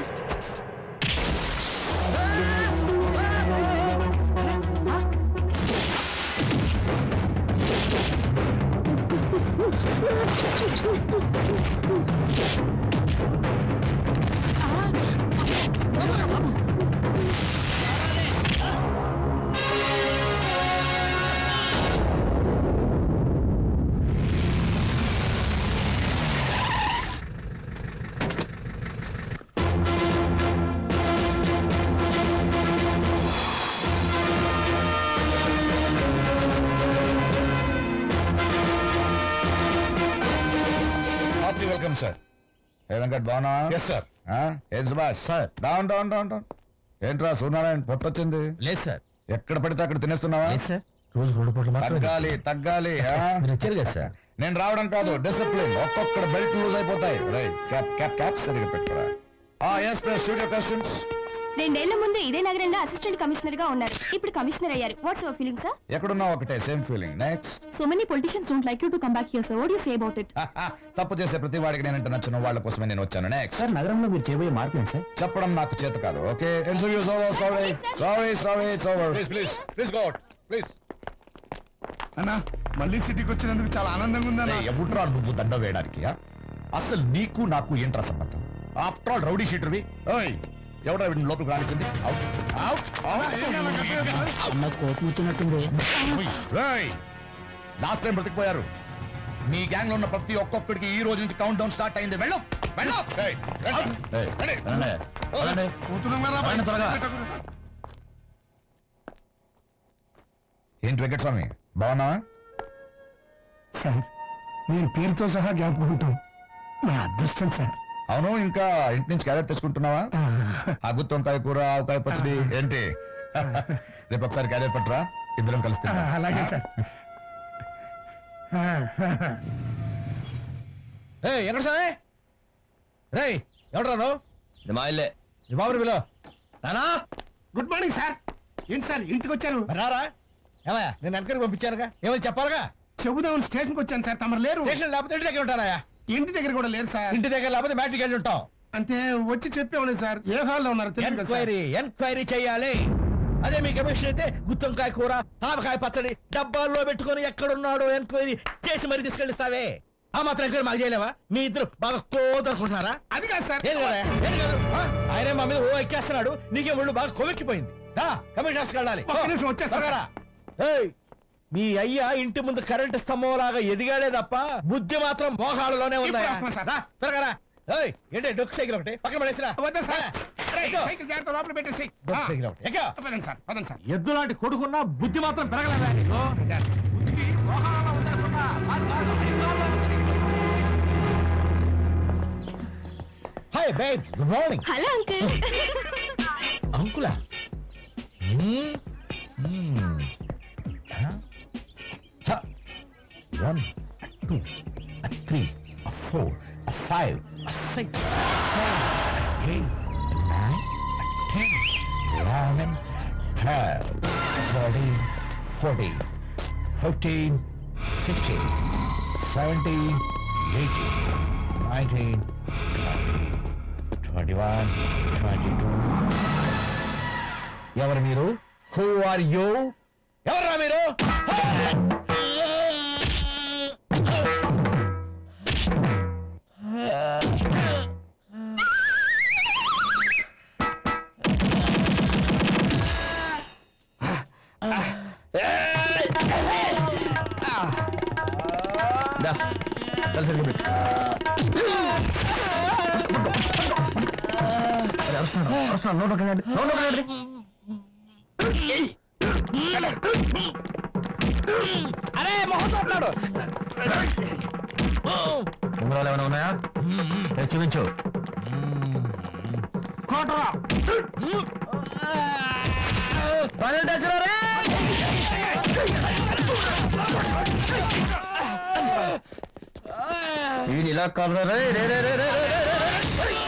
హార్టీ వెల్కమ్ సార్ ఏ వెంకట్ బాగున్నా ఎస్ సార్ ఏం Subhash sir down down down down ఏంట్రా సూర్యనారాయణ పొట్టొచ్చింది లేదు సార్ ఎక్కడ పడితే అక్కడ తినేస్తున్నావా సార్ రోజు రెండు పూటలు తగ్గాలి తగ్గాలి ఆ? మీరు వచ్చారు కదా సార్ నేను రావడం కాదు డిసిప్లిన్ ఒక్కొక్కడ బెల్ట్ లూజ్ అయిపోతాయి రైట్ క్యాప్ క్యాప్ క్యాప్ సరిగ్గా పెట్టుకోరా ఆ ఎస్ ప్లస్ స్టూడియో క్వశ్చన్స్ రెండేళ్ల ముందు ఇదే నగరంలో అసిస్టెంట్ కమిషనర్ గా ఉన్నారు ఇప్పుడు కమిషనర్ అయ్యారు వాట్స్ యువర్ ఫీలింగ్ సార్ ఎక్కడున్నా ఒకటే same feeling next so many politicians don't like you to come back here sir what you say about it తప్పు చేసే ప్రతి వాడికి నేనంటే నచ్చిన వాళ్ళ కోసమే నేను వచ్చాను నెక్స్ట్ సార్ నగరంలో మీరు చేయబోయే మార్పు ఏంటి సార్ చెప్పడం నాకు చేత కాదు okay interviews over sorry sorry sorry it's over please please please go please అన్నా మళ్ళీ సిటీకి వచ్చినందుకు చాలా ఆనందంగా ఉందన్నా ఎప్పుడురా నువ్వు దండ వేయడానికి ఆ? అసలు నీకు నాకు ఏంట్రా సంబంధం ఆఫ్టర్ ఆల్ రౌడీ షీటర్వి ఓయ్ ఎవడా వీడిని లోపలికి రానిచ్చింది అవుట్ అవుట్ అన్న కోపం వచ్చినట్టుంది లాస్ట్ టైం బ్రతికిపోయారు మీ గ్యాంగ్ లో ఉన్న ప్రతి ఒక్కొక్కడికి ఈ రోజు నుంచి కౌంట్ డౌన్ స్టార్ట్ అయింది వెళ్ళు వెళ్ళు ఏయ్, వెళ్ళు. ఏయ్, వెళ్ళండి. వెళ్ళండి. వెళ్ళండి త్వరగా. ఏంటి వెంకటస్వామి బాగున్నావా సార్ మీరు పేరుతో సహా జ్ఞాపకం ఉంటాం నా అదృష్టం సార్ అవును ఇంకా ఇంటి నుంచి క్యారెట్ తెచ్చుకుంటున్నావా ఆ గుత్తి వంకాయ కూర ఆవకాయ పచ్చడి ఏంటి రేపు ఒకసారి క్యారెట్ పట్టరా ఇద్దరం కలిసి తిందాం. అలాగే సార్ ఏ ఎక్కడ సార్ రే ఎవడరా నువ్వు మా ఇల్లే నీ బాబుని పిలో నానా గుడ్ మార్నింగ్ సార్ ఏంటి సార్ ఇంటికి వచ్చాను రారా ఏమయ్యా నేను వెనకరికి పంపించానుగా ఏమని చెప్పాలిగా చెబుదామని స్టేషన్కి వచ్చాను సార్ తమరు లేరు స్టేషన్ లేకపోతే ఇంటి దగ్గర ఉంటారా ఇంటి దగ్గర కూడా లేరు సార్ ఇంటి దగ్గర లేకపోతే మ్యాట్రికి వెళ్ళి ఉంటాం అంటే వచ్చి చెప్పేవాళ్ళు సార్ ఏ హాల్లో ఉన్నారు తెలియదు కదా సార్. ఎంక్వైరీ ఎంక్వైరీ చేయాలి అదే మీ కమిషన్ అయితే గుత్తంకాయ కూర ఆవకాయ పచ్చడి డబ్బాల్లో పెట్టుకొని ఎక్కడున్నాడో ఎంక్వైరీ చేసి మరి తీసుకెళ్ళిస్తావే ఆ మాత్రం ఎంక్వైరీ మాకు చేయలేవా మీ ఇద్దరు బాగా కోదనుకుంటున్నారా అది కాదు సార్ ఏది కదా ఏది కాదు ఆ? ఆయనే మా మీద ఓ ఎక్కేస్తున్నాడు నీకే ఒళ్ళు బాగా కొవ్వెక్కిపోయింది రా కమిషన్ ఆఫీస్కి వెళ్ళాలి ఒక్క నిమిషం వచ్చేస్తా. త్వరగా రా. ఏయ్, మీ అయ్యా ఇంటి ముందు కరెంటు స్తంభం లాగా ఎదిగాడే తప్ప బుద్ధి మాత్రం మోహాలలోనే ఉందా ఇప్పుడు వస్తున్నా సార్. రా, త్వరగా రా ఏయ్, ఏంటి డొక్కు సైకిల్ ఒకటి పక్కన పడేసిరా వద్దా సార్ రేయ్, ఎక్కు. సైకిల్ జాగ్రత్త లోపల పెట్టేసి డొక్కు సైకిల్ ఒకటి ఎక్కో. పదండి సార్ పదండి సార్ ఎద్దు లాంటి కొడుకున్నా బుద్ధి మాత్రం పెరగలేదా నీకు బుద్ధి మోహాలలో ఉండకుండా, కాదు, కాదు, అధికారంలో ఉంది. Hi babe good morning hello uncle అంకులా one two three four five six seven eight nine ten eleven twelve thirteen fourteen fifteen sixteen seventeen eighteen nineteen twenty one twenty two ఎవరు మీరు హూ ఆర్ యూ ఎవరా మీరు దా కలిసి పెట్టు వస్తున్నాను note ఒకటి note ఒకటి అరే మొహం చూస్తున్నాడు ఉంగరాలు ఏమైనా ఉన్నాయా ఏ, చూపించు పన్నెండు డజన్లు రే! వీడు ఇలా కాదు రే రే రే రే రే రే, రే, రే.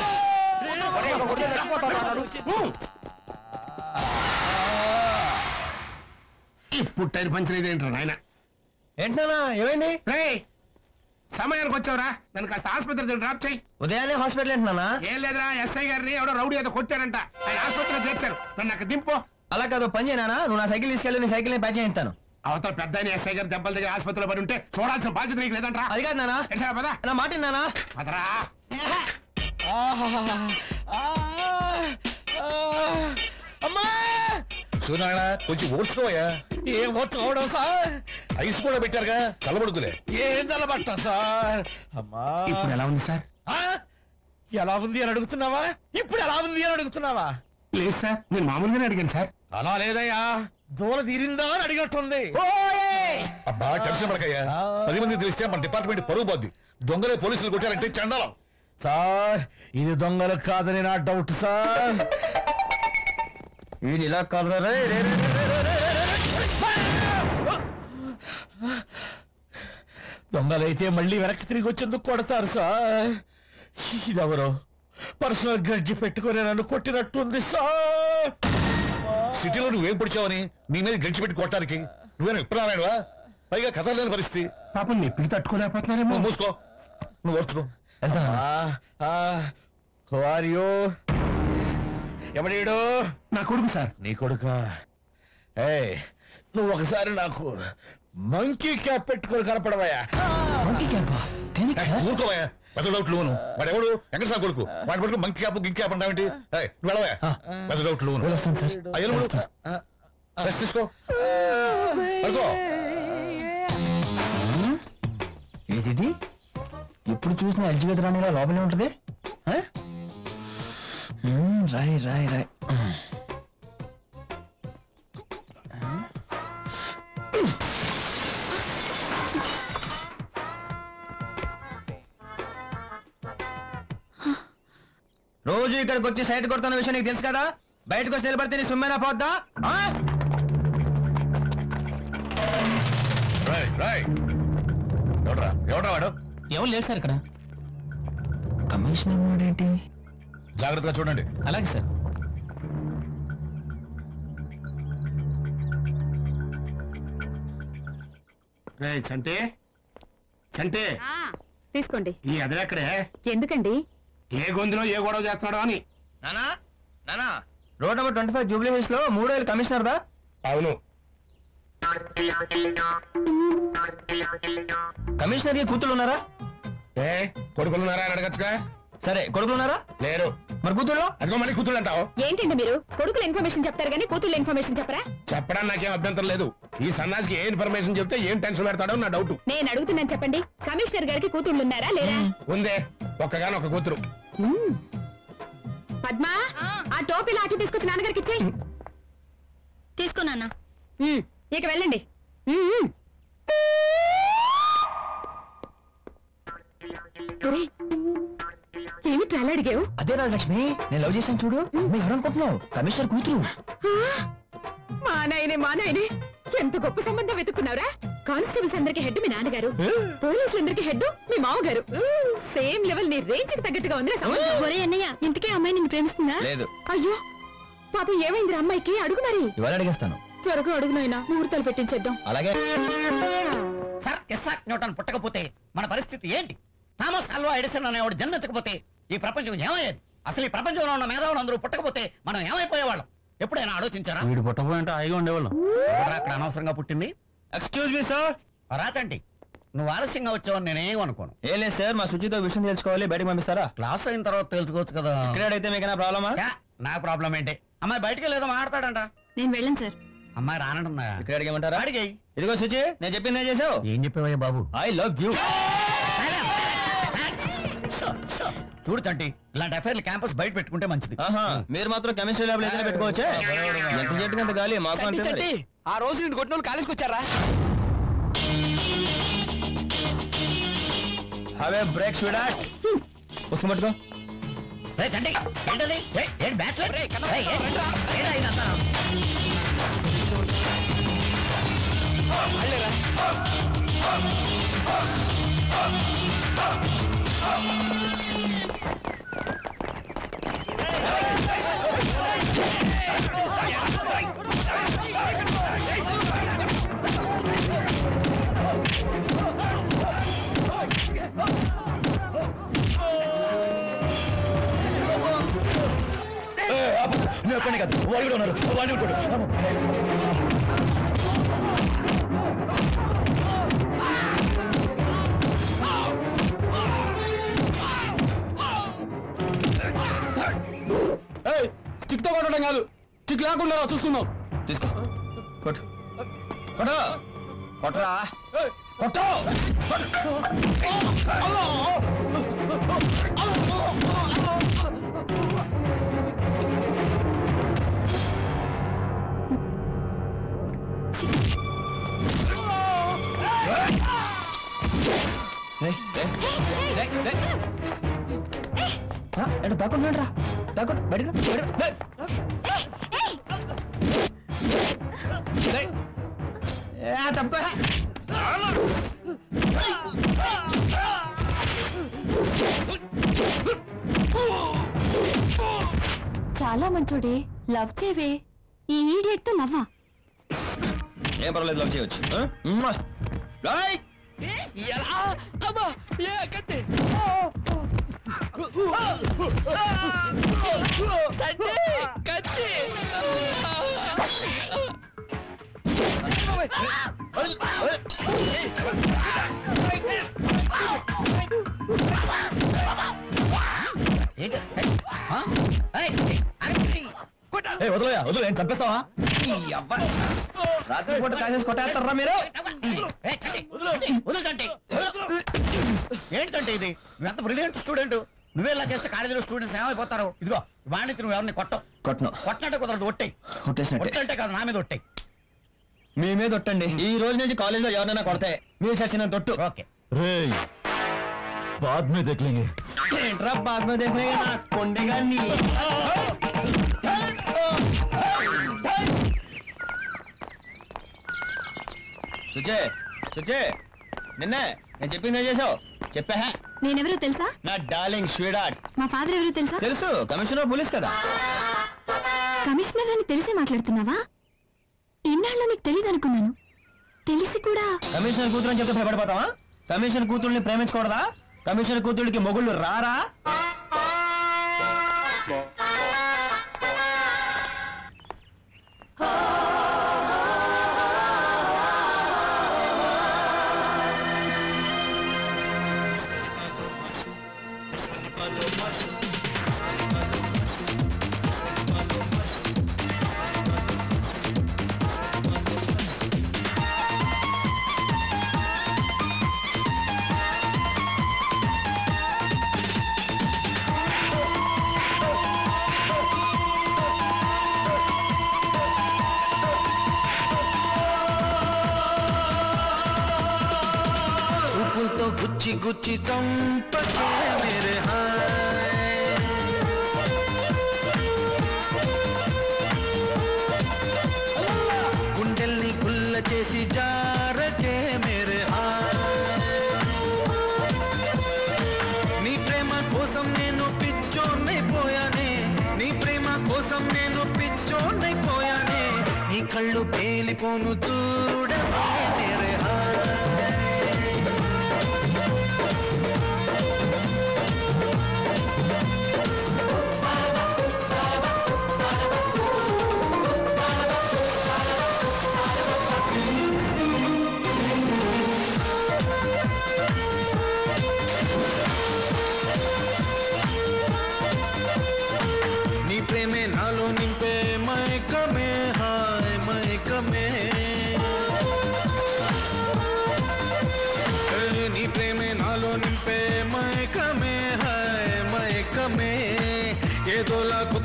ఇప్పుడు టైర్ పంచర్ ఏంటో నాయన ఏంటన్నా ఏమైంది రే సమయానికి వచ్చావురా నన్ను కాస్త ఆసుపత్రి దగ్గర డ్రాప్ చేయి ఉదయాన్నే హాస్పిటల్ ఏంటన్నా ఏం లేదురా ఎస్ఐ గారిని ఎవడో రౌడీ ఏదో కొట్టారంట ఆయన ఆసుపత్రిలో చేర్చారు నన్ను అక్కడ దింపో అలా కాదు పని చేయనా నువ్వు నా సైకిల్ తీసుకెళ్ళి నీ సైకిల్ ప్యాచ్ చేయిస్తాను అవతల పెద్ద ఆయన ఎస్ఐ గారి దెబ్బల దగ్గర ఆసుపత్రిలో పడి ఉంటే చూడాల్సిన బాధ్యత నీకు లేదంట్రా అది కాదు నానా తెలుసా పదా నా మాట నానా పదరా అమ్మా సూనాయన కొంచెం ఓడ్చుకోవయ్యా ఏం ఓర్చుకోవడం సార్ ఐస్ కూడా పెట్టారుగా చల్లబడుకులే ఏం తలబట్టం సార్ అమ్మా ఇప్పుడు ఎలా ఉంది సార్ ఆ? ఎలా ఉంది అని అడుగుతున్నావా ఇప్పుడు ఎలా ఉంది అని అడుగుతున్నావా లేదు సార్ నేను మామూలుగానే అడిగాను సార్ అలా లేదయ్యా దూల తీరిందా అని అడిగట్టుంది అబ్బా టెన్షన్ పడకయ్యా పది మంది తెలిస్తే మన డిపార్ట్మెంట్ పరుగు పోద్ది దొంగలే పోలీసులు కొట్టారంటే చండాలం సార్ ఇది దొంగలు కాదని నా డౌట్ సార్ వీడు ఇలా కాదు రే రే, రే, రే, రే, రే, రే, రే. దొంగలైతే మళ్ళీ వెనక్కి తిరిగి వచ్చేందుకు కొడతారు సార్ ఇదెవరో పర్సనల్ గ్రడ్జి పెట్టుకొని నన్ను కొట్టినట్టుంది సార్ సిటీలో నువ్వేం పొడిచావని నీ మీద గడిచి పెట్టి కొట్టడానికి నువ్వేనా విప్రామాయణవా పైగా కథ లేని పరిస్థితి పాపం నొప్పికి తట్టుకోలేకపోతున్నారేమో నువ్వు మూసుకో నువ్వు ఓర్చుకో వారియో ఎవడీడు నా కొడుకు సార్ నీ కొడుక ఏ నువ్వు ఒకసారి నాకు మంకీ క్యాప్ పెట్టుకొని కనపడవయ్యా మంకీ క్యాపా దేనికి సార్ ఊరుకోవయ్యా పెద్ద డౌట్లు నువ్వు వాడు ఎవడు వెంకట సార్ కొడుకు వాడి కొడుకు మంకి క్యాప్ గింకి క్యాప్ అంటావేంటి ఏయ్, నువ్వు వెళ్ళవయ్యా పెద్ద డౌట్లు నువ్వు వెళ్ళొస్తాను సార్ అయ్యలు రెస్ట్ తీసుకో పడుకో ఏదిది ఎప్పుడు చూసినా ఎల్జీ రాణిలా లోపలే ఉంటది ఆ? మ్మ్, రాయ్ రాయ్ రాయ్ రోజు ఇక్కడికి వచ్చి సైట్ కొడుతున్న విషయం నీకు తెలుసు కదా బయటకు వచ్చి నిలబడితే నీ సుమ్మేనా పోద్దా ఆ? రాయ్ రాయ్ ఎవడ్రా ఎవడ్రా వాడు ఎవరు లేరు సార్ ఇక్కడ కమిషనర్ ఏంటి జాగ్రత్తగా చూడండి అలాగే సార్ రే చంటే చంటే తీసుకోండి ఈ ఎక్కడే ఎందుకండి ఏ గొంతులో ఏ గొడవ చేస్తున్నాడో అని నానా నానా road number twenty five Jubilee Hills లో మూడో ఏళ్ళు కమిషనర్ దా అవును కమిషనర్ కి కూతుళ్ళు ఉన్నారా ఏ కొడుకులున్నారా అని అడగచ్చుగా సరే కొడుకులు ఉన్నారా లేరు మరి కూతుళ్ళు అదిగో మళ్ళీ కూతుళ్ళు అంటావు ఏంటండి మీరు కొడుకుల ఇన్ఫర్మేషన్ చెప్తారు కానీ కూతుళ్ళ ఇన్ఫర్మేషన్ చెప్పరా చెప్పడానికి నాకేం అభ్యంతరం లేదు ఈ సన్నాసికి ఏ ఇన్ఫర్మేషన్ చెప్తే ఏం టెన్షన్ పెడతాడో నా డౌట్ నేను అడుగుతున్నాను చెప్పండి కమిషనర్ గారికి కూతుళ్ళు ఉన్నారా లేరా ఉందే ఒక్కగాని ఒక కూతురు మ్మ్. పద్మా ఆ టోపీ లాఠీ తీసుకొచ్చి నాన్నగారికి ఇచ్చేయి తీసుకున్నానా మ్మ్. ఇక వెళ్ళండి మ్మ్, మ్మ్. ఒరేయ్, ఏమిట్రా అలా అడిగావు అదే రాజలక్ష్మి నేను లవ్ చేశాను చూడు అమ్మాయి ఎవరు అనుకుంటున్నావు కమిషనర్ కూతురు మా నాయనే మా నాయనే ఎంత గొప్ప సంబంధం వెతుక్కున్నావురా కానిస్టేబుల్స్ అందరికి హెడ్ మీ నాన్నగారు పోలీసులందరికి హెడ్ మీ మామగారు సేమ్ లెవెల్ నీ రేంజ్ కి తగ్గట్టుగా ఉంది ఒరే అన్నయ్య ఇంతకే అమ్మాయి నిన్ను ప్రేమిస్తుందా లేదు అయ్యో పాపం ఏమైంది అమ్మాయికి అడుగు మరి ఇవాళ అడిగేస్తాను త్వరగా అడుగు నాయనా ముహూర్తాలు పెట్టించేద్దాం అలాగే సార్ ఇస్సాక్ న్యూటన్ పుట్టకపోతే మన పరిస్థితి ఏంటి థామస్ అల్వా ఎడిసన్ అనేవాడు జన్మెత్తకపోతే ఈ ప్రపంచం ఏమయ్యేది అసలు ఈ ప్రపంచంలో ఉన్న మేధావులు అందరూ పుట్టకపోతే మనం ఏమైపోయేవాళ్ళం ఎప్పుడైనా ఆలోచించారా వీడు పుట్టపోయింటే హాయిగా ఉండేవాళ్ళం ఎవరురా అక్కడ అనవసరంగా పుట్టింది ఎక్స్క్యూజ్ మీ సార్ రాతండి నువ్వు ఆలస్యంగా వచ్చావని నేనేం అనుకోను ఏం లేదు సార్ మా శుచితో విషయం తెలుసుకోవాలి బయటకు పంపిస్తారా క్లాస్ అయిన తర్వాత తెలుసుకోవచ్చు కదా ఇక్కడ అయితే మీకైనా ప్రాబ్లమా యా, నా ప్రాబ్లం ఏంటి అమ్మాయి బయటికి లేదో మాట్లాడతాడంట నేను వెళ్ళను సార్ అమ్మాయి రానంటుందా ఇక్కడ అడిగేమంటారా అడిగాయి ఇదిగో శుచి నేను చెప్పింది ఏం చేసావు ఏం చెప్పావయ్యా బాబు ఐ లవ్ యూ చూడు తంటి ఇలాంటి అఫైర్లు క్యాంపస్ బయట పెట్టుకుంటే మంచిది ఆహా మీరు మాత్రం కెమిస్ట్రీ ల్యాబ్ ఏదైనా పెట్టుకోవచ్చే ఎంత చెట్టు కంత గాలి మాకు చట్టి అంతే చట్టి మరి. ఆ రోజు నేను కొట్టిన వాళ్ళు కాలేజ్కి వచ్చారా అవే బ్రేక్ స్వీడాట్ పుస్తకం పట్టుకో రే తంటి ఏంటది ఏ, ఏంటి బ్యాట్లు రేయ్, కన్నా ఏయ్, ఏ, రండ్రా. ఏంటా ఇదంతా? మళ్ళీరా. ఏ, ఆపు. నేను ఒక్కడిని కాదు వాళ్ళు కూడా ఉన్నారు వాళ్ళు కూడా ఆపు. ఏయ్, స్టిక్ తో కొట్టడం కాదు స్టిక్ లేకుండా రా, చూసుకుందాం తీసుకో కొట్టు కొట్టు కొట్టరా కొట్టు రేయ్, రేయ్, రేయ్, రేయ్. ఆ, ఎటు దాక్కుంటున్నాడు రా దాక్కుంటు బయటకు రా, బయటకు రా. రేయ్. రేయ్. ఏ, తప్పుకో చాలా మంచోడే లవ్ చేయవే ఈ ఈడియట్ తో నవ్వా ఏం పర్వాలేదు లవ్ చేయవచ్చు ఆ? మ్మ్. రాయ్ ఎలా అమ్మా ఏ కత్తి చట్టి కత్తి ఏంటి? ఏయ్, ఆ? ఏయ్, ఏయ్, అరే, ఏ వదలయా వదిలే ఏం చంపేస్తావా రాత్రి పూట కాసేసి కొట్టేస్తారా మీరు ఏయ్, తంటి, వదలు తంటి, వదలు. ఏంటంటే ఇది నువ్వు ఎంత బ్రిలియంట్ స్టూడెంట్ నువ్వే ఇలా చేస్తే కాలేజీలో స్టూడెంట్స్ ఏమైపోతారు ఇదిగో వాణికి నువ్వు ఎవరిని కొట్టవు కొట్టను కొట్టినట్టే కుదరదు ఒట్టేయి కొట్టేసినట్టే ఒట్టంటే కాదు నా మీద ఒట్టేయి మీ మీద ఒట్టండి ఈ రోజు నుంచి కాలేజీలో ఎవరైనా కొడితే మీరు చచ్చిన తొట్టు ఓకే రే బాద్ మే దేఖ్లేంగే ఏంట్రా బాగ్ మీద దేఖనే నా కొండగా నీ సుచే సుచే నిన్నే నేను చెప్పింది ఏం చేసావు చెప్పా నేనెవరో తెలుసా నా డార్లింగ్ స్వీడాట్ మా ఫాదర్ ఎవరో తెలుసా తెలుసు కమిషనర్ పోలీస్ కదా కమిషనర్ అని తెలిసే మాట్లాడుతున్నావా ఇన్నాళ్ళు నీకు తెలియదు అనుకున్నాను తెలిసి కూడా కమిషనర్ కూతురు అని చెప్తే భయపడిపోతావా కమిషనర్ కూతుర్ని ప్రేమించకూడదా కమిషనర్ కూతురికి మొగుళ్ళు రారా చూపులతో గుచ్చి గుచ్చి చంపకే మేరే హాయ్ గుండెల్ని గుల్ల చేసి జారకే మేరే హాయ్ నీ ప్రేమ కోసం నేను పిచ్చోన్నైపోయానే నీ ప్రేమ కోసం నేను పిచ్చోన్నైపోయానే నీ కళ్ళు పేలిపోను చూడమే మేరే హాయ్ నీ ప్రేమే నాలో నింపే మైకమే హాయ్ మైకమే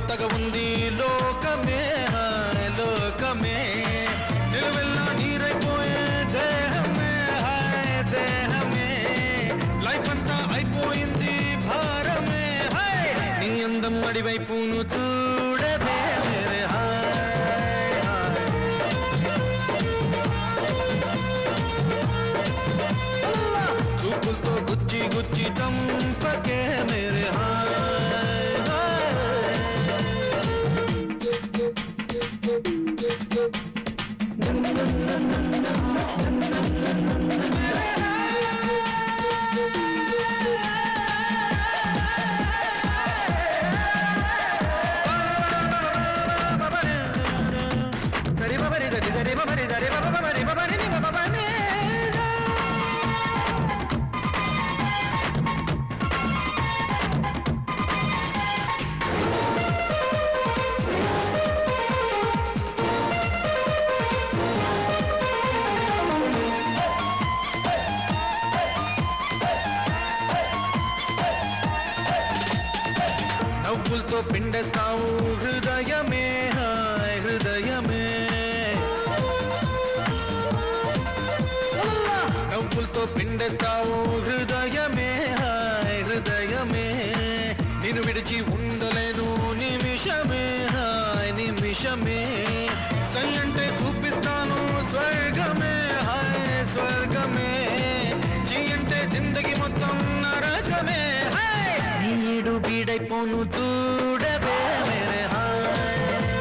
కొత్తగా ఉంది లోకమే హాయ్ లోకమే నిలువెల్లా నీరైపోయే దేహమే హాయ్ దేహమే లైఫ్ అంతా అయిపోయింది భారమే హాయ్ నీ అందం అడివైపును చూడవే మేరే హాయ్ హాయ్ చూపులతో గుచ్చి గుచ్చి చంపకే మేరే హాయ్ హాయ్ నవ్వులతో పిండేస్తావు హృదయమే హాయ్ హృదయమే నవ్వులతో పిండేస్తావు హృదయమే హాయ్ హృదయమే నేను విడిచి ఉండలేను నిమిషమే హాయ్ నిమిషమే సై అంటే చూపిస్తాను స్వర్గమే హాయ్ స్వర్గమే చీ అంటే జిందగి మొత్తం నరకమే హాయ్ నీడు బీడైపోను చూడవే మేరే హాయ్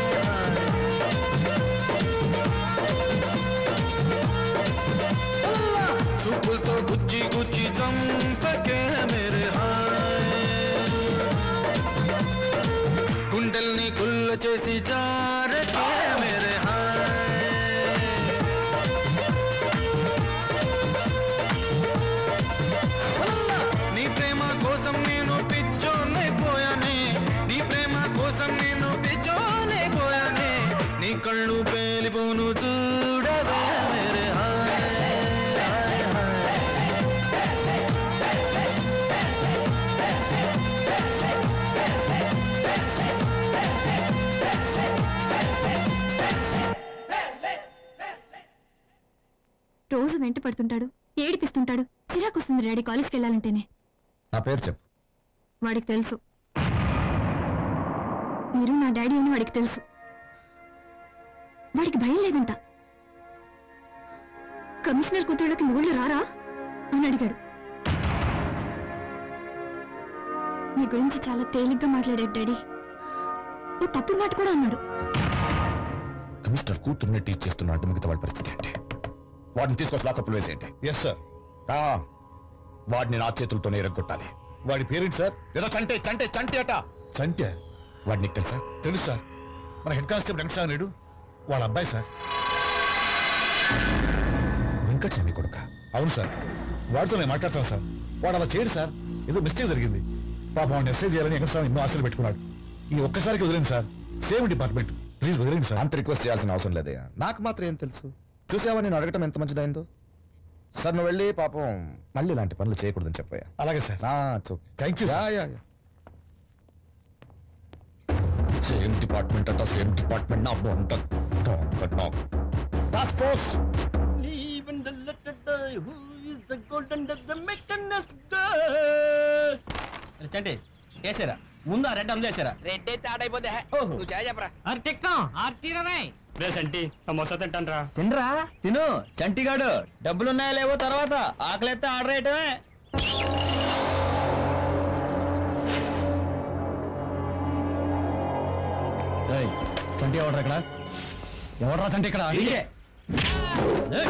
చూపులతో గుచ్చి గుచ్చి చంపకే మేరే హాయ్ గుండెల్ని గుల్ల చేసి జారకే మేరే హాయ్ నీ ప్రేమ కోసం నేను పిచ్చోనైపోయానే నీ ప్రేమ కోసం నేను పిచ్చోనైపోయానే నీ కళ్ళు పేలిపోను చూడవే మేరే హాయ్ హాయ్ హాయ్ రోజు వెంట పడుతుంటాడు ఏడిపిస్తుంటాడు చిరాకు వస్తుంది డాడీ కాలేజ్కి వెళ్ళాలంటేనే నా పేరు చెప్పు వాడికి తెలుసు మీరు నా డాడీ అని వాడికి తెలుసు వాడికి భయం లేదంట కమిషనర్ కూతుళ్ళకి మొగుళ్ళు రారా అని అడిగాడు మీ గురించి చాలా తేలిగ్గా మాట్లాడాడు డాడీ ఓ తప్పుడు మాట కూడా అన్నాడు కమిషనర్ కూతుర్ని టీచ్ చేస్తున్నా అంటే మిగతా వాడి పరిస్థితి ఏంటి వాడిని తీసుకొచ్చి లాకప్లు వేసేయండి ఎస్ సార్ వాడిని నా చేతులతోనే ఎరగొట్టాలి వాడి పేరెంట్ సార్ ఏదో చంటే చంటే చంటే అట చంటే వాడి నీకు తెలుసా తెలుసు సార్ మన హెడ్ కానిస్టేబుల్ వెంకటస్వామి వాళ్ళ అబ్బాయి సార్ వెంకటస్వామి కొడుక అవును సార్ వాడితో నేను మాట్లాడతాను సార్ వాడు అలా చేయడు సార్ ఏదో మిస్టేక్ జరిగింది పాపం వాడిని మెసేజ్ చేయాలని వెంకటస్వామి ఎన్నో ఆశలు పెట్టుకున్నాడు ఈ ఒక్కసారికి వదిలేండి సార్ సేమ్ డిపార్ట్మెంట్ ప్లీజ్ వదిలేండి సార్ అంత రిక్వెస్ట్ చేయాల్సిన అవసరం లేదయ్యా నాకు మాత్రం ఏం తెలుసు చూసావా నేను అడగటం ఎంత మంచిదైందో సార్ నువ్వు వెళ్ళి పాపం మళ్ళీ ఇలాంటి పనులు చేయకూడదని చెప్పాయా అలాగే sir thank you same department అంతా సేమ్ డిపార్ట్మెంట్ నా బాగుంటుంది నా టాస్క్ ఫోర్స్ చంటి వేసారా ముందు ఆ రెడ్ అందేశారా రెడ్ అయితే ఆడైపోతే నువ్వు చాయ్ చెప్పరా రే సంటి సమోసా తింటాను రా తినరా తిను చంటిగాడు డబ్బులున్నాయా లేవో తర్వాత ఆకలిస్తే ఆర్డర్ వేయటమే ఏయ్, చంటి ఎవడరా ఇక్కడ ఎవడరా చంటి ఇక్కడ ఇదే. ఏయ్.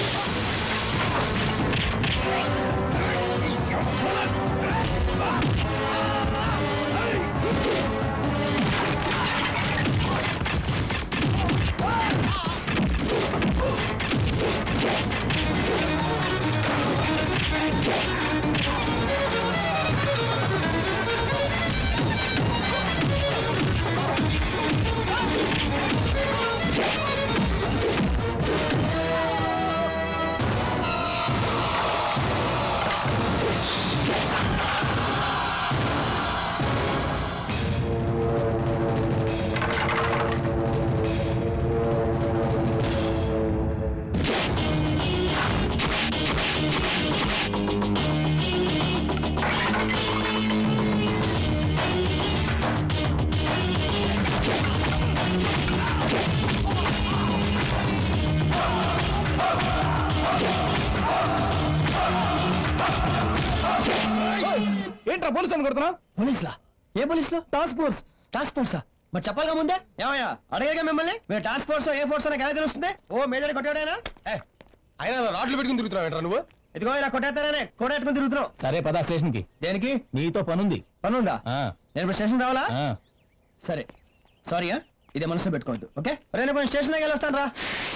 Hey! ఏంట్రా పోలీసు అని కొడుతున్నావు పోలీసులా ఏ పోలీసులు టాస్క్ ఫోర్స్ టాస్క్ ఫోర్సా మరి చెప్పాలిగా ముందే ఏమయ్యా అడగగా మిమ్మల్ని మీరు టాస్క్ ఫోర్స్ ఏ ఫోర్స్ అని ఎలా తెలుస్తుంది ఓ మేజర్ కొట్టాడైనా అయినా రాడ్లు పెట్టుకుని తిరుగుతున్నావు ఏంట్రా నువ్వు ఇదిగో ఇలా కొట్టేస్తానే కొట్టేట్టుకుని తిరుగుతున్నావు సరే పదా స్టేషన్ కి దేనికి నీతో పనుంది పనుందా ఆ, నేను ఇప్పుడు స్టేషన్ రావాలా ఆ. సరే సారీయా ఇదే మనసులో పెట్టుకోవద్దు ఓకే నేను కొంచెం స్టేషన్ దగ్గర వస్తాను రా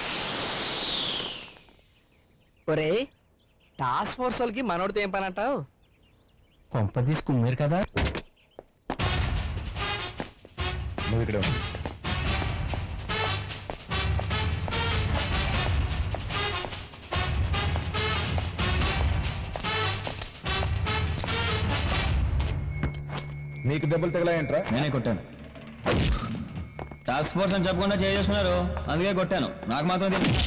ఒరే టాస్క్ ఫోర్స్ వాళ్ళకి మనోడితో ఏం పని అంటావు కొంప తీసుకున్నారు కదా నువ్వు ఇక్కడ ఉండు. నీకు దెబ్బలు తగలాయంట్రా నేనే కొట్టాను టాస్క్ ఫోర్స్ అని చెప్పకుండా చేసుకున్నారు అందుకే కొట్టాను నాకు మాత్రం తెలియదు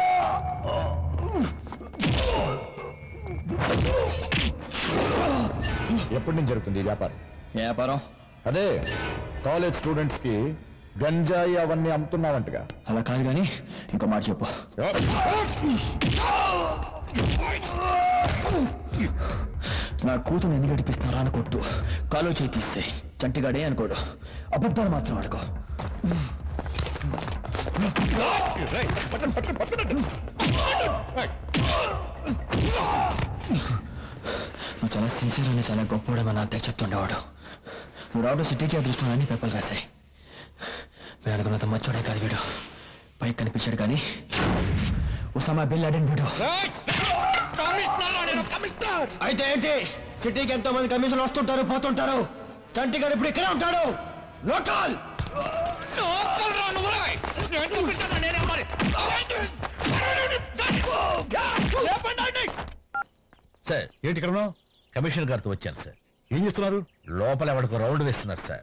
ఎప్పటి నుంచి జరుగుతుంది ఈ వ్యాపారం వ్యాపారం అదే కాలేజ్ స్టూడెంట్స్ కి గంజాయి అవన్నీ అమ్ముతున్నావంటగా అలా కాదు కానీ ఇంకో మాట చెప్పు నా కూతురు ఎందుకు గడిపిస్తున్నారా అని కొట్టు కాలో చేయి తీస్తే చంటిగాడే అనుకోడు అబద్ధాలు మాత్రం ఆడుకో నువ్వు చాలా సిన్సియర్ అని చాలా గొప్పవాడు మా నాన్నకి చెప్తుండేవాడు నువ్వు రావడం సిటీకి అదృష్టం అని పేపర్లు రాశాయి నేను అనుకున్నంత మచ్చోడే కాదు వీడు పైకి కనిపించాడు కానీ ఉసామా బిల్ లాడెన్ వీడు అయితే ఏంటి సిటీకి ఎంతో మంది కమిషన్ వస్తుంటారు పోతుంటారు చంటి గారు ఇప్పుడు ఇక్కడే ఉంటాడు లోకల్ సార్ ఏంటి ఇక్కడ ఉన్నావు కమిషనర్ గారితో వచ్చాను సార్ ఏం చేస్తున్నారు లోపల ఎవరికి రౌండ్ వేస్తున్నారు sir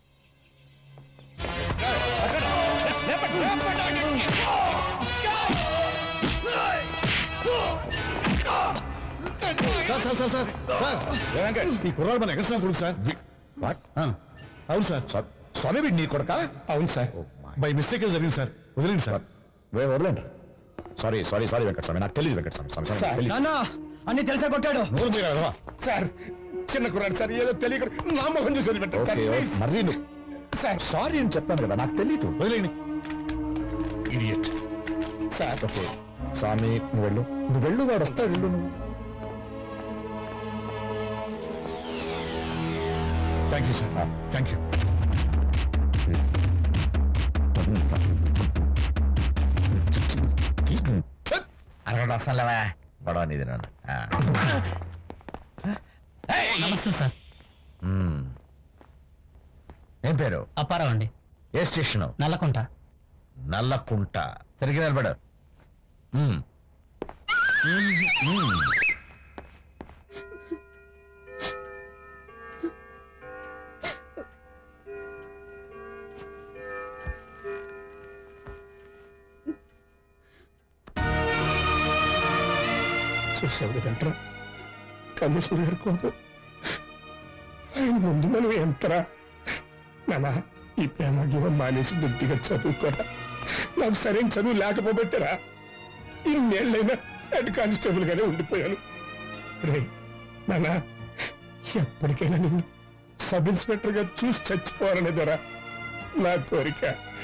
sir sir sir sir sir ఏమంటారు? ఈ కుర్రాడు మన ఎక్కడ కొడుకు సార్ వాట్ అవును సార్ స్వామి వీడు నీ కొడక అవును సార్ బై మిస్టేక్ జరిగింది సార్ వదిలేండి సార్ వదిలేండి sorry sorry sorry Venkata Swamy నాకు తెలియదు వెంకట స్వామి స్వామి, స్వామి తెలియదు. నాన్న అన్ని తెలిసే కొట్టాడు నోరు మూయరా, వెధవా. సార్ చిన్న కుర్రాడు సార్ ఏదో తెలియక నా మొహం చూసి వదిలిపెట్టాను సార్ ఓకే ప్లీజ్. మరీ నువ్వు సార్ సారీ అని చెప్పాను కదా నాకు తెలియదు వదిలేండి ఇడియట్ సార్ ఓకే స్వామి నువ్వు వెళ్ళు నువ్వు వెళ్ళు వాడు వస్తాడు వెళ్ళు నువ్వు thank you sir thank you అరగంట వస్తానులేవా గొడవ నీది నన్ను నమస్తే సార్ ఏం పేరు అప్పారావు అండి ఏ స్టేషన్ నల్లకుంట నల్లకుంట సరిగ్గా నిలబడు మ్మ్. మ్మ్. చూసావు కదంటారా కమిషనర్ గారు కోపం ఆయన ముందు మనం ఎంతరా నానా ఈ ప్రేమ గీవం మానేసి బుద్ధిగా చదువుకోరా నాకు సరైన చదువు లేకపోబెట్టరా ఇన్నేళ్ళైనా హెడ్ కానిస్టేబుల్ గానే ఉండిపోయాను రే నానా ఎప్పటికైనా నిన్ను సబ్ ఇన్స్పెక్టర్ గా చూసి చచ్చిపోవాలనేదరా నా కోరిక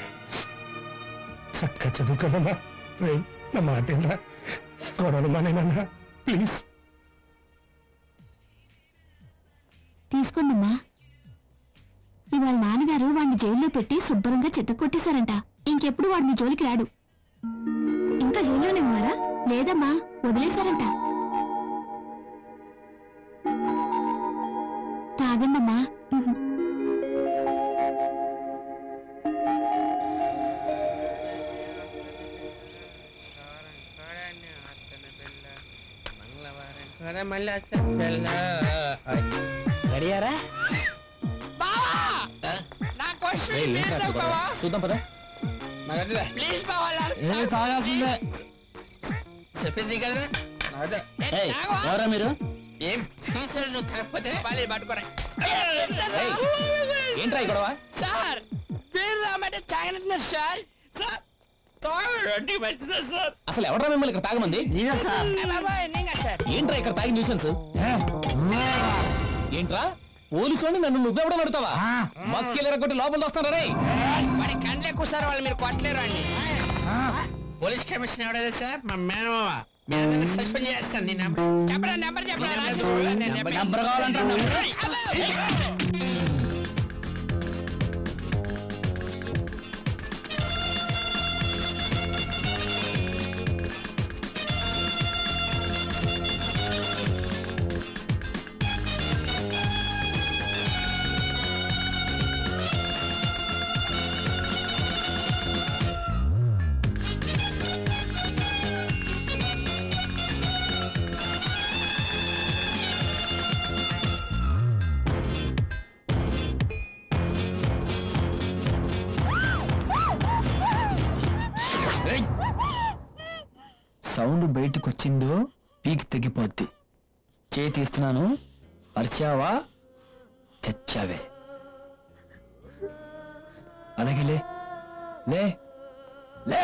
చక్క చదువుకోనమ్మా రే నా మాట ఏంట్రా గొడవలు మానేనన్నా ప్లీజ్ తీసుకోండమ్మా ఇవాళ నాన్నగారు వాడిని జైల్లో పెట్టి శుభ్రంగా చెత్త కొట్టేశారంట ఇంకెప్పుడు వాడు మీ జోలికి రాడు ఇంకా జైల్లోనే ఉన్నాడా లేదమ్మా వదిలేశారంట తాగండమ్మా ఉహు. రెడీయారా చూద్దాం పదా ప్లీజ్ బావా తాగాల్సిందే చెప్పింది కదా ఏయ్, ఎవరా మీరు ఏం టీచర్ నువ్వు కాకపోతే మళ్ళీ పట్టుకోరా ఏంట్రా ఈ గొడవ సార్ పేరు రామంటే తాగనంటున్నారు సార్ సార్ తాగండి మంచిదా సార్ అసలు ఎవరా మిమ్మల్ని ఇక్కడ తాగమంది బాబాయ్ నేను సార్ ఏంట్రా ఇక్కడ తాగి న్యూసెన్స్ ఏంట్రా పోలీసుని నన్ను నువ్వెవడో నడుతావా మక్కిలు ఎరగొట్టి లోపల వస్తారా రే వాడి కండ్లు ఎక్కువ సార్ వాళ్ళు మీరు కొట్టలేరు అండి పోలీస్ కమిషనర్ ఎవడో తెలుసా మా మేనమావ మీ అందరిని సస్పెండ్ చేస్తాను నీ నెంబర్ చెప్పరా నెంబర్ చెప్పరా రాసేసుకో. నేను చెప్పను. నెంబర్ కావాలంటే నెంబర్. ఏయ్, అబ్బో. సౌండ్ బయటకు వచ్చిందో పీక్ తెగిపోద్ది చేతి ఇస్తున్నాను అరిచావా చచ్చావే అలాగే లే లే లే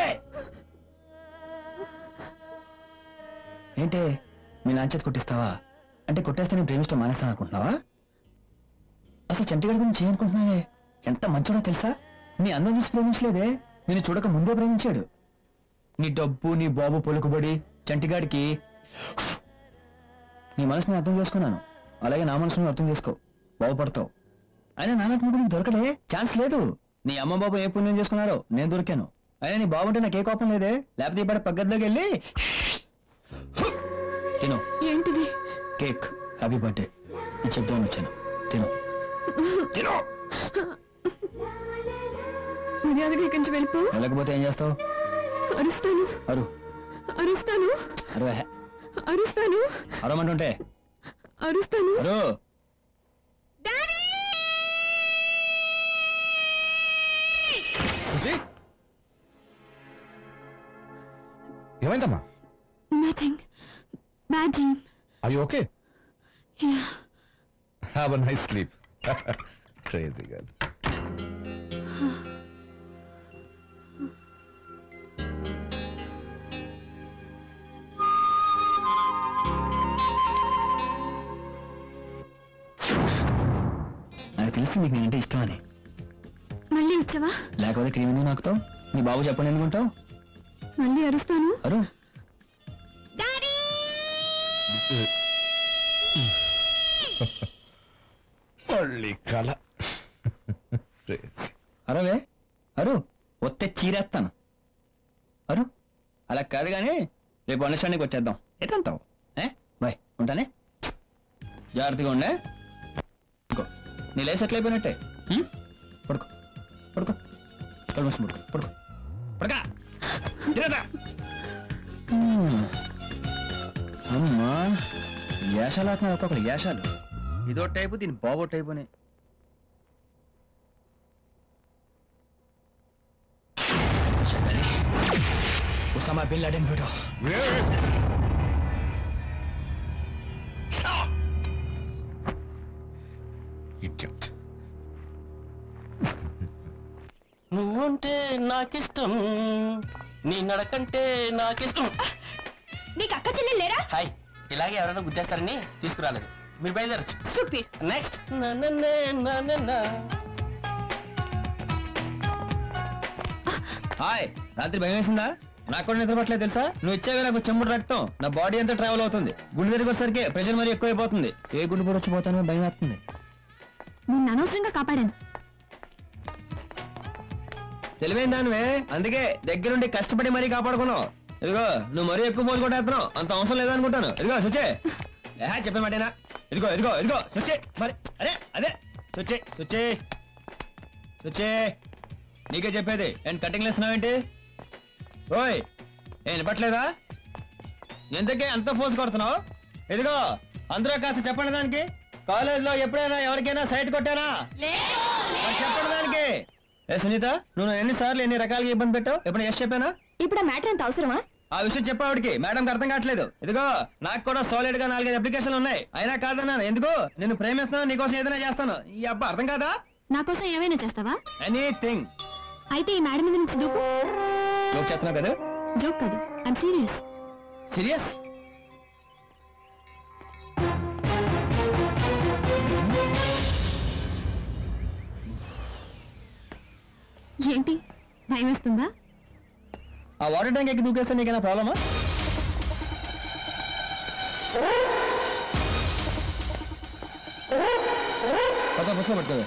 ఏంటే మీ నాంచేత కొట్టిస్తావా అంటే కొట్టేస్తే నేను ప్రేమిస్తూ మానేస్తాను అనుకుంటున్నావా అసలు చంటిగడి గురించి ఏమనుకుంటున్నానే ఎంత మంచోడో తెలుసా నీ అందం చూసి ప్రేమించలేదే నేను చూడక ముందే ప్రేమించాడు నీ డబ్బు నీ బాబు పలుకుబడి చంటిగాడికి నీ మనసుని అర్థం చేసుకున్నాను అలాగే నా మనసుని అర్థం చేసుకో బాగుపడతావు అయినా నాన్నకు నువ్వు నీకు దొరకలే ఛాన్స్ లేదు నీ అమ్మ బాబు ఏ పుణ్యం చేసుకున్నారో నేను దొరికాను అయినా నీ బాగుంటే నాకు ఏ కోపం లేదే లేకపోతే ఇప్పుడు పగ్గదిలోకి వెళ్ళి తిను ఏంటిది కేక్ హ్యాపీ బర్త్డే నేను చెప్దామని వచ్చాను తిను తిను మర్యాదగా ఇక్కడి నుంచి వెళ్ళిపో వెళ్ళకపోతే ఏం చేస్తావు అరుస్తాను అరు అరుస్తాను అరవై అరుస్తాను అరవమంటుంటే అరుస్తాను అరు ఏమైందమ్మా నథింగ్ బ్యాడ్ డ్రీమ్ అవి okay yeah have a nice sleep crazy girl నాకు తెలిసి నీకు నేనంటే ఇష్టమని మళ్ళీ వచ్చావా లేకపోతే క్రీమ్ ఎందుకు నాకుతావు నీ బాబు చెప్పండి ఎందుకుంటావు మళ్ళీ అరుస్తాను అరు మళ్ళీ కళ క్రేజీ అరవే అరు వస్తే చీరేస్తాను అరు అలా కాదు కానీ రేపు అండర్స్టాండింగ్ వచ్చేద్దాం ఎటంతావు ఏ బాయ్ ఉంటానే జాగ్రత్తగా ఉండే ఇంకో నీ లేసి ఎట్లా అయిపోయినట్టే ఉం? పడుకో పడుకో కలుమేసి పడుకో పడుకో పడకా తిరగరా ఉం. అమ్మా యాషాలు అవుతున్నారు ఒక్కొక్కరు యాషాలు ఇదో టైపు దీని బాబో టైపునే ఉసామా బిన్ లాడెన్ వీడో ఇడియట్ నువ్వుంటే నాకిష్టం నీ నడకంటే నాకిష్టం నీకు అక్క చెల్లి లేరా హాయ్ ఇలాగే ఎవరైనా గుద్దేస్తారని తీసుకురాలేదు మీరు బయలుదేరచ్చు Stupid. నెక్స్ట్ హాయ్ రాత్రి భయం వేసిందా నాకు కూడా నిద్ర పట్టలేదు తెలుసా నువ్వు ఇచ్చేవి నాకు చెంబుడు రక్తం నా బాడీ అంతా ట్రావెల్ అవుతుంది గుండె దగ్గర వచ్చేసరికి ప్రెషర్ మరి ఎక్కువైపోతుంది ఏ గుండె కూడా వచ్చిపోతానో భయం వేస్తుంది నిన్ను అనవసరంగా కాపాడాను తెలివైన దానివే అందుకే దగ్గరుండి కష్టపడి మరీ కాపాడుకున్నావు ఇదిగో నువ్వు మరీ ఎక్కువ పోలు కొట్టేస్తున్నావు అంత అవసరం లేదనుకుంటాను ఇదిగో సుచే ఏహా చెప్పే మాటేనా ఇదిగో ఇదిగో ఇదిగో సుచే మరి అరే అదే సుచే సుచే సుచే నీకే చెప్పేది నేను కటింగ్ లేస్తున్నావేంటి ఓయ్ ఏ వినపట్లేదా ఎందుకే అంత ఫోర్స్ కొడుతున్నావు ఇదిగో అందరూ కాస్త చెప్పండి దానికి కాలేజీలో ఎప్పుడైనా ఎవరికైనా సైట్ కొట్టానా మరి చెప్పండి దానికి ఏ సునీత నువ్వు ఎన్నిసార్లు ఎన్ని రకాలుగా ఇబ్బంది పెట్టావు ఎప్పుడు ఎస్ చెప్పానా ఇప్పుడు ఆ మ్యాటర్ అంత అవసరమా ఆ విషయం చెప్పావిడికి మేడంకి అర్థం కావట్లేదు ఇదిగో నాకు కూడా సాలిడ్ గా నాలుగైదు అప్లికేషన్లు ఉన్నాయి అయినా కాదన్నాను ఎందుకు నేను ప్రేమిస్తున్నాను నీకోసం ఏదైనా చేస్తాను ఈ అబ్బా అర్థం కాదా నా కోసం ఏమైనా చేస్తావా ఎనీథింగ్ అయితే ఈ మేడం మీద నుంచి దూకు జోక్ చేస్తున్నావు కదా జోక్ కాదు ఐమ్ సీరియస్ ఏంటి భయం వేస్తుందా ఆ వాటర్ ట్యాంక్ ఎక్కి దూకేస్తే నీకైనా ప్రాబ్లమా పక్క బస్సులో పట్టుకోదు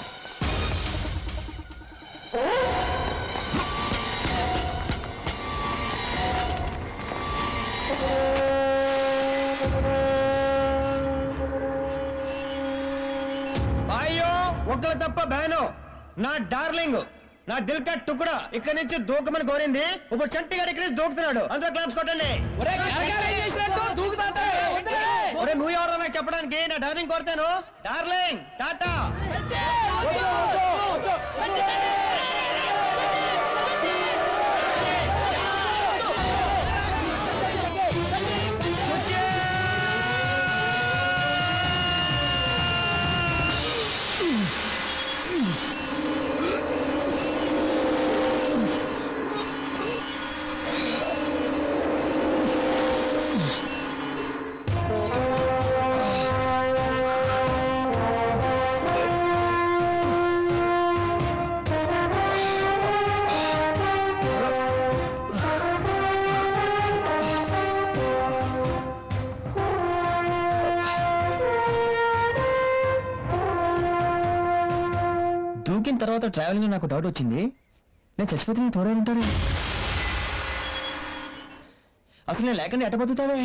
అయ్యో ఒక్కరు తప్ప బ్యాను నా డార్లింగ్ నా దిల్ కా టుకుడా ఇక్కడి నుంచి దూకమని కోరింది ఇప్పుడు చంటి గారు ఇక్కడ నుంచి దూకుతున్నాడు అందరూ క్లాప్స్ కొట్టండి ఒరే నువ్వు ఎవరో నాకు చెప్పడానికి నా డార్లింగ్ కొడతాను డార్లింగ్ టాటా దూకిన తర్వాత ట్రావెలింగ్ నాకు డౌట్ వచ్చింది నేను చచ్చిపోతే నేను తోడే ఉంటానే అసలు నేను లేకుండా ఎట్ట బతుకుతావే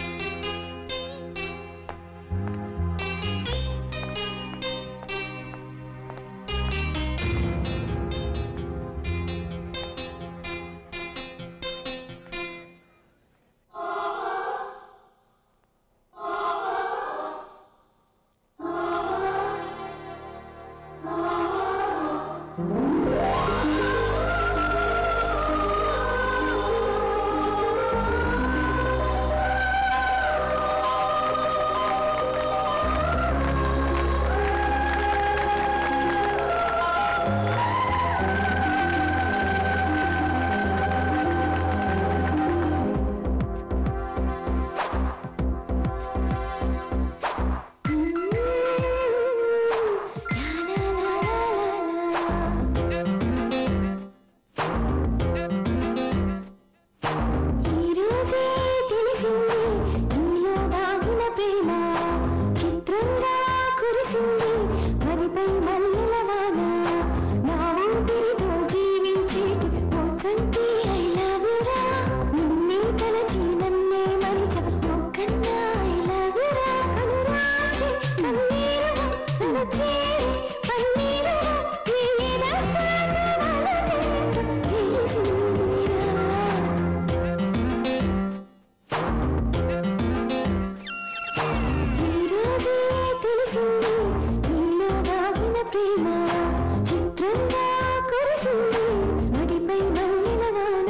ఈరోజే తెలిసింది నీలో దాగిన ప్రేమ చిత్రంగా కురిసింది మరిపై మల్లెల వాన నా ఊపిరితో జీవించేటి పోచంటి ఐ లవ్ యు రా నిన్నే తలచి నన్నే మరిచ ఒక్కన్నా ఐ లవ్ యు రా కనురాచి కన్నీరుగా నన్ను చేరి పన్నీరుగా నీ రకాల వలనేంటో తెలిసిందిరా ఈరోజే తెలిసింది నీలో దాగిన ప్రేమ చిత్రంగా కురిసింది నడిపై మల్లెల వాన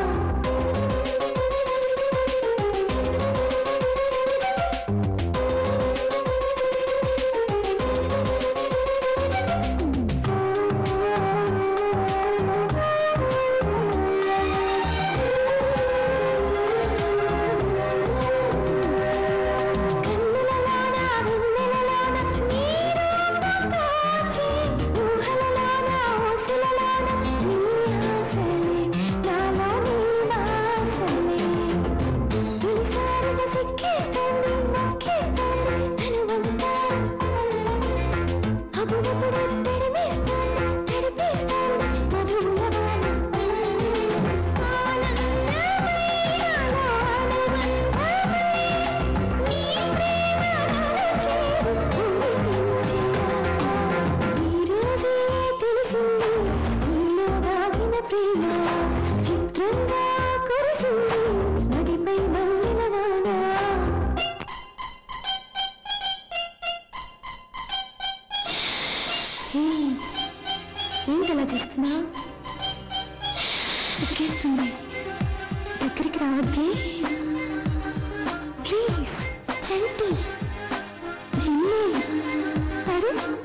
ఈరోజే తెలిసింది నీలో దాగిన ప్రేమ చిత్రంగా కురిసింది నదిపై మల్లెల వాన ఏయ్, ఏంటలా చూస్తున్నా సిగ్గేస్తుంది దగ్గరికి రావద్దే ప్లీజ్ చంటి నిన్నే అరే